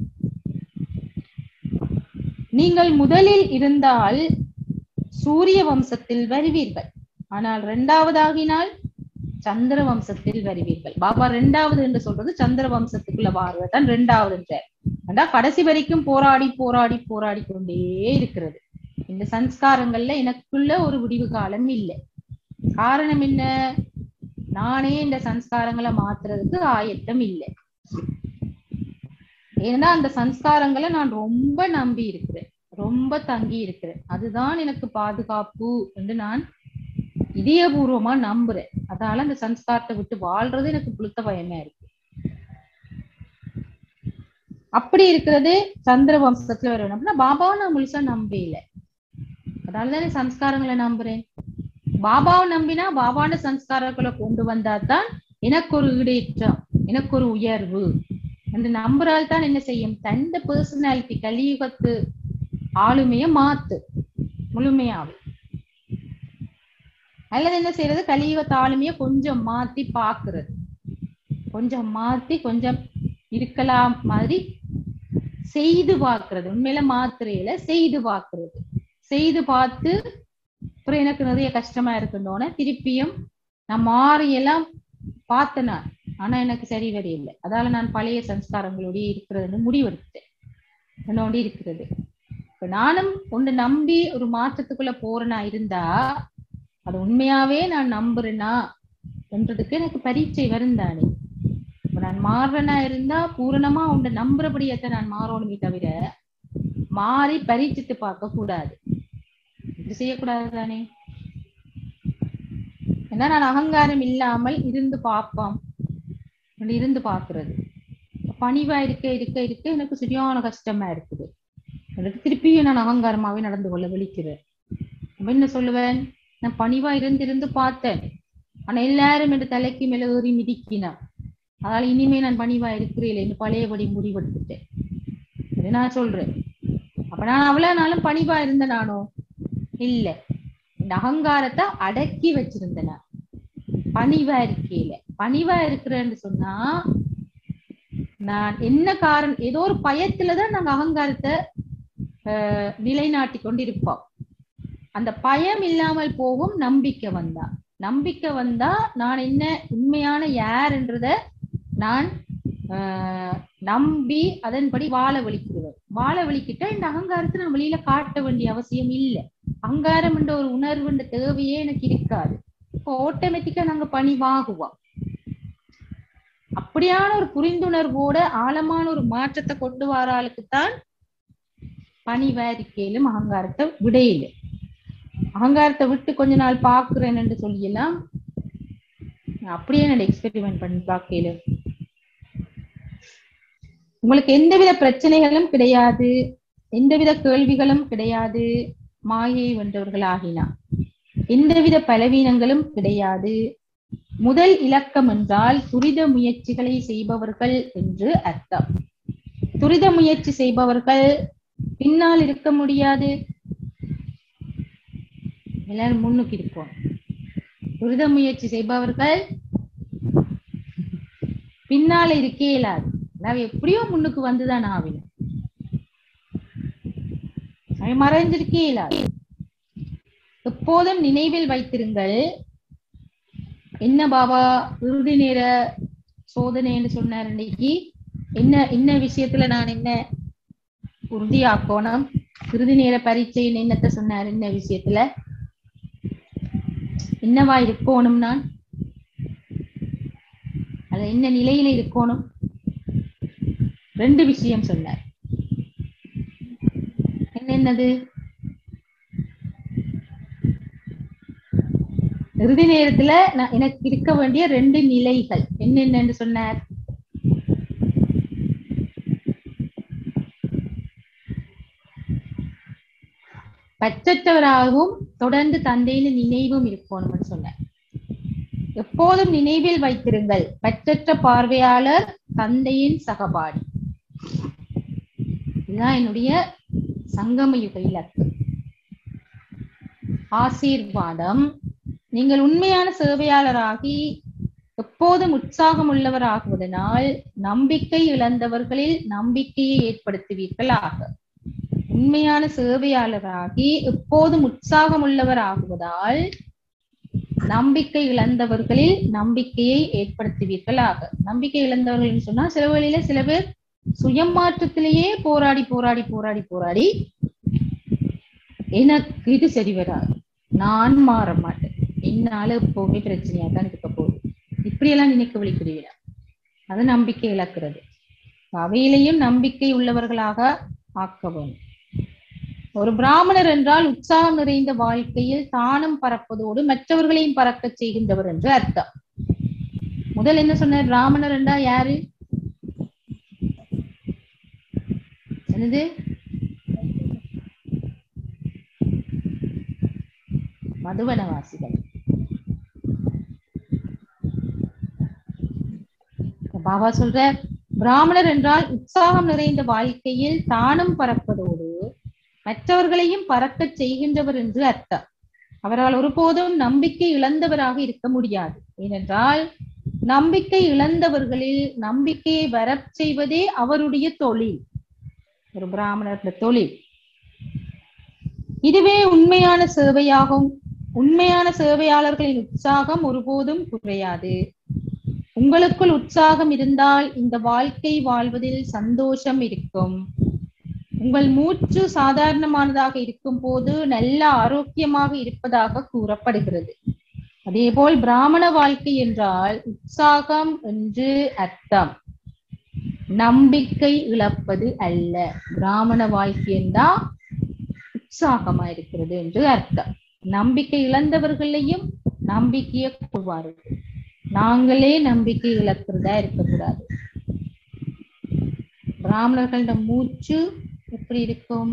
நீங்கள் முதலில் இருந்தால் சூரிய வம்சத்தில் வருவீர்கள் ஆனால் இரண்டாவதாகினால் சந்திர வம்சத்தில் வருவீர்கள் பாபா ரெண்டாவது என்று சொல்றது சந்திர வம்சத்துக்குள்ள வாருவதுதான் ரெண்டாவது ஆனா கடைசி வரைக்கும் போராடி போராடி போராடி கொண்டே இருக்கிறது இந்த சன்ஸ்காரங்கள்ல எனக்குள்ள ஒரு விடிவு காலம் இல்லை காரணம் என்ன நானே இந்த சன்ஸ்காரங்களை மாத்துறதுக்கு ஆயத்தம் இல்லை ஏன்னா அந்த சன்ஸ்காரங்களை நான் ரொம்ப நம்பி இருக்கிறேன் ரொம்ப தங்கி இருக்கிறேன் அதுதான் எனக்கு பாதுகாப்பு என்று நான் இதயபூர்வமா நம்புறேன் அதனால அந்த சன்ஸ்காரத்தை விட்டு வாழ்றது எனக்கு புளுத்த பயமா இருக்கு அப்படி இருக்கிறது சந்திர வம்சத்துல வரணும் அப்படின்னா பாபாவை நான் முழுசா நம்பல அதனாலதானே சன்ஸ்காரங்களை நம்புறேன் பாபாவை நம்பினா பாபான சன்ஸ்காரங்களை கொண்டு வந்தா தான் எனக்கு ஒரு ஈடேற்றம் எனக்கு ஒரு உயர்வு என்று நம்புறால் தான் என்ன செய்யும் தந்த பர்சனாலிட்டி கலியுகத்து ஆளுமைய மாத்து முழுமையாவே அல்லது என்ன செய்யறது கலியுகத்து ஆளுமைய கொஞ்சம் மாத்தி பாக்குறது கொஞ்சம் மாத்தி கொஞ்சம் இருக்கலாம் மாதிரி செய்து பார்க்கிறது உண்மையில மாத்திரையில செய்து பார்க்கிறது செய்து பார்த்து அப்புறம் எனக்கு நிறைய கஷ்டமா இருக்குன்னோட திருப்பியும் நான் மாறியெல்லாம் பார்த்தேன் நான் ஆனா எனக்கு சரி வரையில்லை அதால நான் பழைய சம்ஸ்காரங்களோடய இருக்கிறதுன்னு முடிவெடுத்தேன் என்னோட இருக்கிறது இப்ப நானும் ஒன்று நம்பி ஒரு மாற்றத்துக்குள்ள போறேனா இருந்தா அது உண்மையாவே நான் நம்புறேனா என்றதுக்கு எனக்கு பரீட்சை வரும் தானே இப்ப நான் மாறுறனா இருந்தா பூரணமா உண்ட நம்புறபடியத்தை நான் மாறணுமே தவிர மாறி பரீட்சித்து பார்க்க கூடாது இப்படி செய்யக்கூடாது தானே ஏன்னா நான் அகங்காரம் இல்லாமல் இருந்து பார்ப்போம் இருந்து பாக்குறது பணிவா இருக்க இருக்க இருக்க எனக்கு சரியான கஷ்டமா இருக்குது எனக்கு திருப்பியும் நான் அகங்காரமாவே நடந்து கொள்ள விழிக்கிறேன் அப்ப என்ன சொல்லுவேன் நான் பணிவா இருந்து இருந்து பார்த்தேன் ஆனா எல்லாரும் என் தலைக்கு மேல ஏறி மிதிக்கினா அதனால இனிமே நான் பணிவா இருக்கிறேன் என்று பழையபடி முடிவெடுத்துட்டேன் இது நான் சொல்றேன் அப்ப நான் அவ்வளவு நாளும் பணிவா இருந்த நானோ இல்ல இந்த அகங்காரத்தை அடக்கி வச்சிருந்தேன் நான் பணிவா இருக்கையில பணிவா இருக்கிறேன்னு சொன்னா நான் என்ன காரணம் ஏதோ ஒரு பயத்துலதான் நாங்க அகங்காரத்தை ஆஹ் நிலைநாட்டி கொண்டிருப்போம் அந்த பயம் இல்லாமல் போகும் நம்பிக்கை வந்தா நம்பிக்கை வந்தா நான் என்ன உண்மையான யார்ன்றத நான் ஆஹ் நம்பி அதன்படி வாழ வலிக்கிறேன் வாழ வலிக்கிட்டா இந்த அகங்காரத்தை நான் வெளியில காட்ட வேண்டிய அவசியம் இல்லை அகங்காரம் என்ற ஒரு உணர்வுன்ற தேவையே எனக்கு இருக்காது இப்போ ஆட்டோமேட்டிக்கா நாங்க பணிவாகுவோம் அப்படியான ஒரு புரிந்துணர்வோட ஆழமான ஒரு மாற்றத்தை கொண்டு வர ஆளுக்குத்தான் பணிவாரிக்கையிலும் அகங்காரத்தை விடையில அகங்காரத்தை விட்டு கொஞ்ச நாள் பாக்குறேன் என்று சொல்லியெல்லாம் அப்படியே நான் எக்ஸ்பெரிமெண்ட் பண்ணி பார்க்கல உங்களுக்கு எந்தவித பிரச்சனைகளும் கிடையாது எந்தவித கேள்விகளும் கிடையாது மாயை வென்றவர்கள் ஆகினா எந்தவித பலவீனங்களும் கிடையாது முதல் இலக்கம் என்றால் துரித முயற்சிகளை செய்பவர்கள் என்று அர்த்தம் துரித முயற்சி செய்பவர்கள் பின்னால் இருக்க முடியாது எல்லாரும் முன்னுக்கு இருப்போம் துரித முயற்சி செய்பவர்கள் பின்னால இருக்கே இயலாது நான் எப்படியோ முன்னுக்கு வந்துதான் ஆவின மறைஞ்சிருக்கே இயலாது எப்போதும் நினைவில் வைத்திருங்கள் என்ன பாபா இறுதி நேர சோதனைன்னு சொன்னார் இன்னைக்கு என்ன என்ன விஷயத்துல நான் என்ன உறுதியாக்கணும் இறுதி நேர பரீட்சைன்னு என்னத்த சொன்னார் என்ன விஷயத்துல என்னவா இருக்கணும் நான் அது என்ன நிலையில இருக்கணும் ரெண்டு விஷயம் சொன்னார் என்னென்னது இறுதி நேரத்துல நான் எனக்கு இருக்க வேண்டிய ரெண்டு நிலைகள் என்னென்னு சொன்னார் பற்றற்றவராகவும் தொடர்ந்து தந்தையின் நினைவும் இருக்கணும்னு சொன்னார் எப்போதும் நினைவில் வைத்திருங்கள் பற்றற்ற பார்வையாளர் தந்தையின் சகபாடி இதுதான் என்னுடைய சங்கம யுக இலக்கு ஆசீர்வாதம் நீங்கள் உண்மையான சேவையாளராகி எப்போதும் உற்சாகம் உள்ளவராகுவதனால் நம்பிக்கை இழந்தவர்களில் நம்பிக்கையை ஏற்படுத்துவீர்களாக உண்மையான சேவையாளராகி எப்போதும் உற்சாகம் உள்ளவராகுவதால் நம்பிக்கை இழந்தவர்களில் நம்பிக்கையை ஏற்படுத்துவீர்களாக நம்பிக்கை இழந்தவர்கள் சொன்னா சில வேளையில சில பேர் சுயமாற்றத்திலேயே போராடி போராடி போராடி போராடி எனக்கு இது சரி வராது நான் மாற மாட்டேன் என்னால எப்பவுமே பிரச்சனையா தான் இருக்க போகுது இப்படியெல்லாம் நினைக்க வழிக்கிறீங்க அது நம்பிக்கை இழக்கிறது அவையிலையும் நம்பிக்கை உள்ளவர்களாக ஆக்க வேண்டும் ஒரு பிராமணர் என்றால் உற்சாகம் நிறைந்த வாழ்க்கையில் தானும் பறப்பதோடு மற்றவர்களையும் பறக்க செய்கின்றவர் என்று அர்த்தம் முதல் என்ன சொன்னார் பிராமணர் என்றா யாரு என்னது மதுவனவாசிகள் பாபா சொல்ற பிராமணர் என்றால் உற்சாகம் நிறைந்த வாழ்க்கையில் தானும் பறப்பதோடு மற்றவர்களையும் பறக்கச் செய்கின்றவர் என்று அர்த்தம் அவரால் ஒருபோதும் நம்பிக்கை இழந்தவராக இருக்க முடியாது ஏனென்றால் நம்பிக்கை இழந்தவர்களில் நம்பிக்கையை வரச் செய்வதே அவருடைய தொழில் ஒரு பிராமணர் தொழில் இதுவே உண்மையான சேவையாகும் உண்மையான சேவையாளர்களின் உற்சாகம் ஒருபோதும் குறையாது உங்களுக்குள் உற்சாகம் இருந்தால் இந்த வாழ்க்கை வாழ்வதில் சந்தோஷம் இருக்கும் உங்கள் மூச்சு சாதாரணமானதாக இருக்கும் போது நல்ல ஆரோக்கியமாக இருப்பதாக கூறப்படுகிறது அதேபோல் பிராமண வாழ்க்கை என்றால் உற்சாகம் என்று அர்த்தம் நம்பிக்கை இழப்பது அல்ல பிராமண வாழ்க்கை என்றால் உற்சாகமா இருக்கிறது என்று அர்த்தம் நம்பிக்கை இழந்தவர்களையும் நம்பிக்கையை கொள்வார்கள் நாங்களே நம்பிக்கை இழக்கிறதா இருக்கக்கூடாது பிராமணர்களோட மூச்சு எப்படி இருக்கும்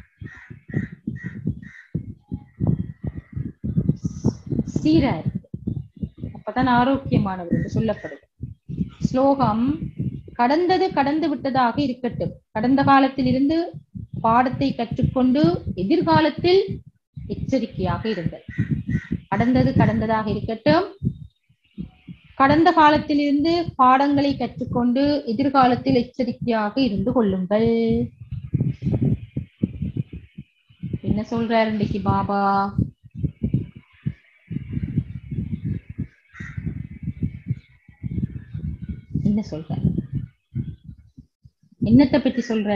சீரா இருக்கு அப்பதான் ஆரோக்கியமானவர் என்று சொல்லப்படுது ஸ்லோகம் கடந்தது கடந்து விட்டதாக இருக்கட்டும் கடந்த காலத்தில் இருந்து பாடத்தை கற்றுக்கொண்டு எதிர்காலத்தில் எச்சரிக்கையாக இருங்கள் கடந்தது கடந்ததாக இருக்கட்டும் கடந்த காலத்திலிருந்து பாடங்களை கற்றுக்கொண்டு எதிர்காலத்தில் எச்சரிக்கையாக இருந்து கொள்ளுங்கள் என்ன சொல்றாரு இன்னைக்கு பாபா என்ன சொல்ற என்னத்தை பத்தி சொல்ற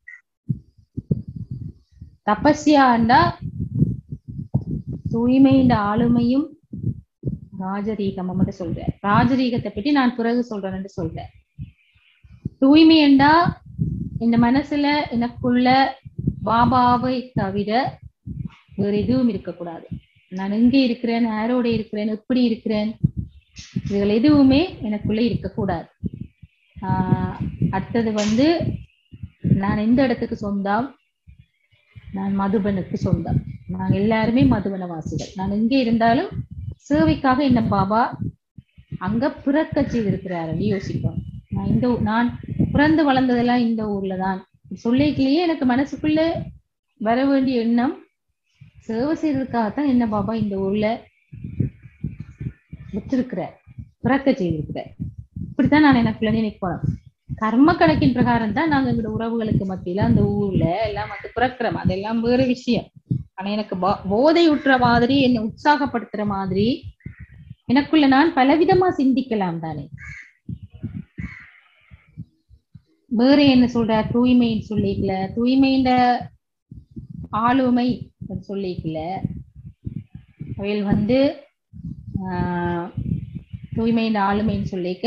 தபஸ்யாண்டா தூய்மையின் ஆளுமையும் ராஜரீகம் மட்டும் சொல்றேன் ராஜரீகத்தை பற்றி நான் பிறகு சொல்றேன்னு சொல்றேன் தூய்மை என்றா இந்த மனசுல எனக்குள்ள பாபாவை தவிர வேற எதுவும் இருக்கக்கூடாது நான் எங்க இருக்கிறேன் யாரோட இருக்கிறேன் எப்படி இருக்கிறேன் இதுகள் எதுவுமே எனக்குள்ள இருக்கக்கூடாது ஆஹ் அடுத்தது வந்து நான் எந்த இடத்துக்கு சொந்தம் நான் மதுபனுக்கு சொந்தம் நாங்க எல்லாருமே மதுபன வாசிகள் நான் எங்கே இருந்தாலும் சேவைக்காக என்ன பாபா அங்க பிறக்க செய்திருக்கிறாருன்னு யோசிப்போம் நான் இந்த ஊ- நான் பிறந்து வளர்ந்ததெல்லாம் இந்த ஊர்ல தான் சொல்லிக்கலையே எனக்கு மனசுக்குள்ள வர வேண்டிய எண்ணம் சேவை செய்யறதுக்காகத்தான் என்ன பாபா இந்த ஊர்ல வச்சிருக்கிறார் பிறக்க செய்திருக்கிறார் இப்படித்தான் நான் எனக்குள்ள நினைப்போம் கர்ம கணக்கின் பிரகாரம் தான் நாங்க எங்களோட உறவுகளுக்கு மத்தியில அந்த ஊர்ல எல்லாம் வந்து பிறக்கிறோம் அதெல்லாம் வேறு விஷயம் ஆனா எனக்கு பா- போதை உற்ற மாதிரி என்னை உற்சாகப்படுத்துற மாதிரி எனக்குள்ள நான் பலவிதமா சிந்திக்கலாம் தானே வேற என்ன சொல்ற தூய்மைன்னு சொல்லிக்கல தூய்மைன்ற ஆளுமை சொல்லிக்கல அவையில் வந்து ஆஹ் தூய்மையின் ஆளுமைன்னு சொல்லிக்க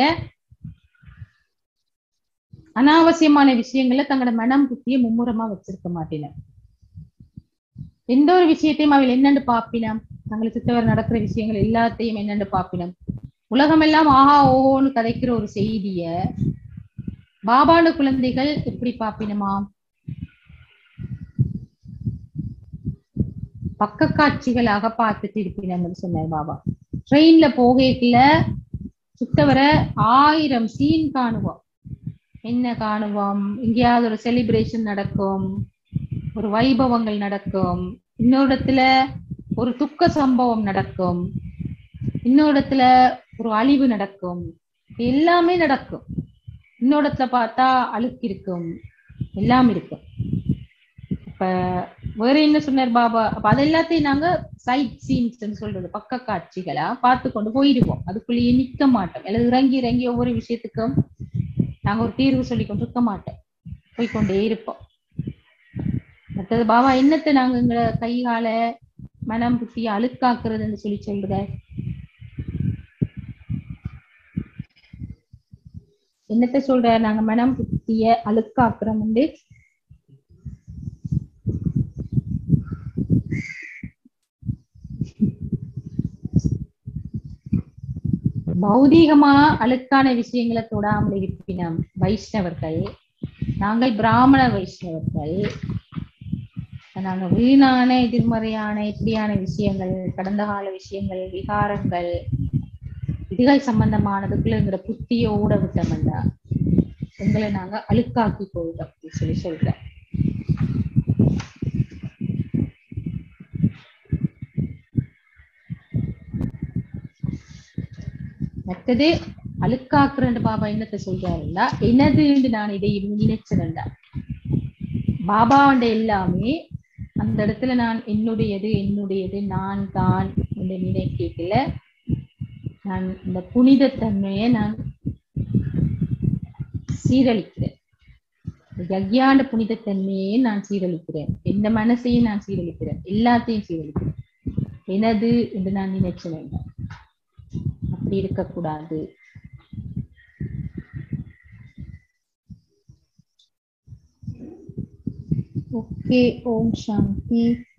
அனாவசியமான விஷயங்களை தங்களோட மனம் புத்திய மும்முரமா வச்சிருக்க மாட்டேன் எந்த ஒரு விஷயத்தையும் அவள் என்னன்னு பாப்பினம் தங்களை சுத்தவர் நடக்கிற விஷயங்கள் எல்லாத்தையும் என்னன்னு பாப்பினம் உலகம் எல்லாம் ஆஹா ஓஹோன்னு கதைக்கிற ஒரு செய்திய பாபான குழந்தைகள் எப்படி பாப்பினமா பக்க காட்சிகளாக பார்த்துட்டு இருப்பினம்னு சொன்னார் பாபா ட்ரெயின்ல போகைக்குள்ள சுத்தவரை ஆயிரம் சீன் காணுவோம் என்ன காணுவோம் எங்கேயாவது ஒரு செலிப்ரேஷன் நடக்கும் ஒரு வைபவங்கள் நடக்கும் இன்னொரு இடத்துல ஒரு துக்க சம்பவம் நடக்கும் இன்னொரு இடத்துல ஒரு அழிவு நடக்கும் எல்லாமே நடக்கும் இன்னொரு இடத்துல பார்த்தா அழுக்கு இருக்கும் எல்லாம் இருக்கும் இப்ப வேற என்ன சொன்னார் பாபா அப்ப அது எல்லாத்தையும் நாங்க சைட் சீன்ஸ் சொல்றது பக்க காட்சிகளா பார்த்து கொண்டு போயிடுவோம் அதுக்குள்ளேயே நிக்க மாட்டோம் அல்லது இறங்கி இறங்கி ஒவ்வொரு விஷயத்துக்கும் நாங்க ஒரு தீர்வு சொல்லி கொண்டு இருக்க மாட்டோம் போய்கொண்டே இருப்போம் மற்றது பாபா என்னத்தை நாங்க எங்க கை கால மனம் புத்திய அழுக்காக்குறதுன்னு சொல்லி சொல்ற என்னத்த சொல்ற நாங்க மனம் புத்திய அழுக்காக்குறோம் வந்து பௌதீகமா அழுக்கான விஷயங்களை தொடாமல் இருப்பினம் வைஷ்ணவர்கள் நாங்கள் பிராமண வைஷ்ணவர்கள் நாங்க வீணான எதிர்மறையான இப்படியான விஷயங்கள் கடந்த கால விஷயங்கள் விகாரங்கள் இதுகள் சம்பந்தமானதுக்குள்ள புத்திய ஊட விட்டோம்டா எங்களை நாங்க அழுக்காக்கி போயிட்டோம் அப்படின்னு சொல்லி சொல்றேன் மற்றது அழுக்காக்குறேன் பாபா என்னத்தை சொல்றாருன்னா எனது நான் இதை நினைச்சிருந்தா பாபாண்ட எல்லாமே அந்த இடத்துல நான் என்னுடையது என்னுடையது நான் தான் என்று நினைக்கல நான் இந்த புனிதத்தன்மையை நான் சீரழிக்கிறேன் யக்யாண்ட புனிதத்தன்மையை நான் சீரழிக்கிறேன் எந்த மனசையும் நான் சீரழிக்கிறேன் எல்லாத்தையும் சீரழிக்கிறேன் எனது என்று நான் நினைச்ச வேண்டாம் அப்படி இருக்கக்கூடாது ஓகே ஓம் சாந்தி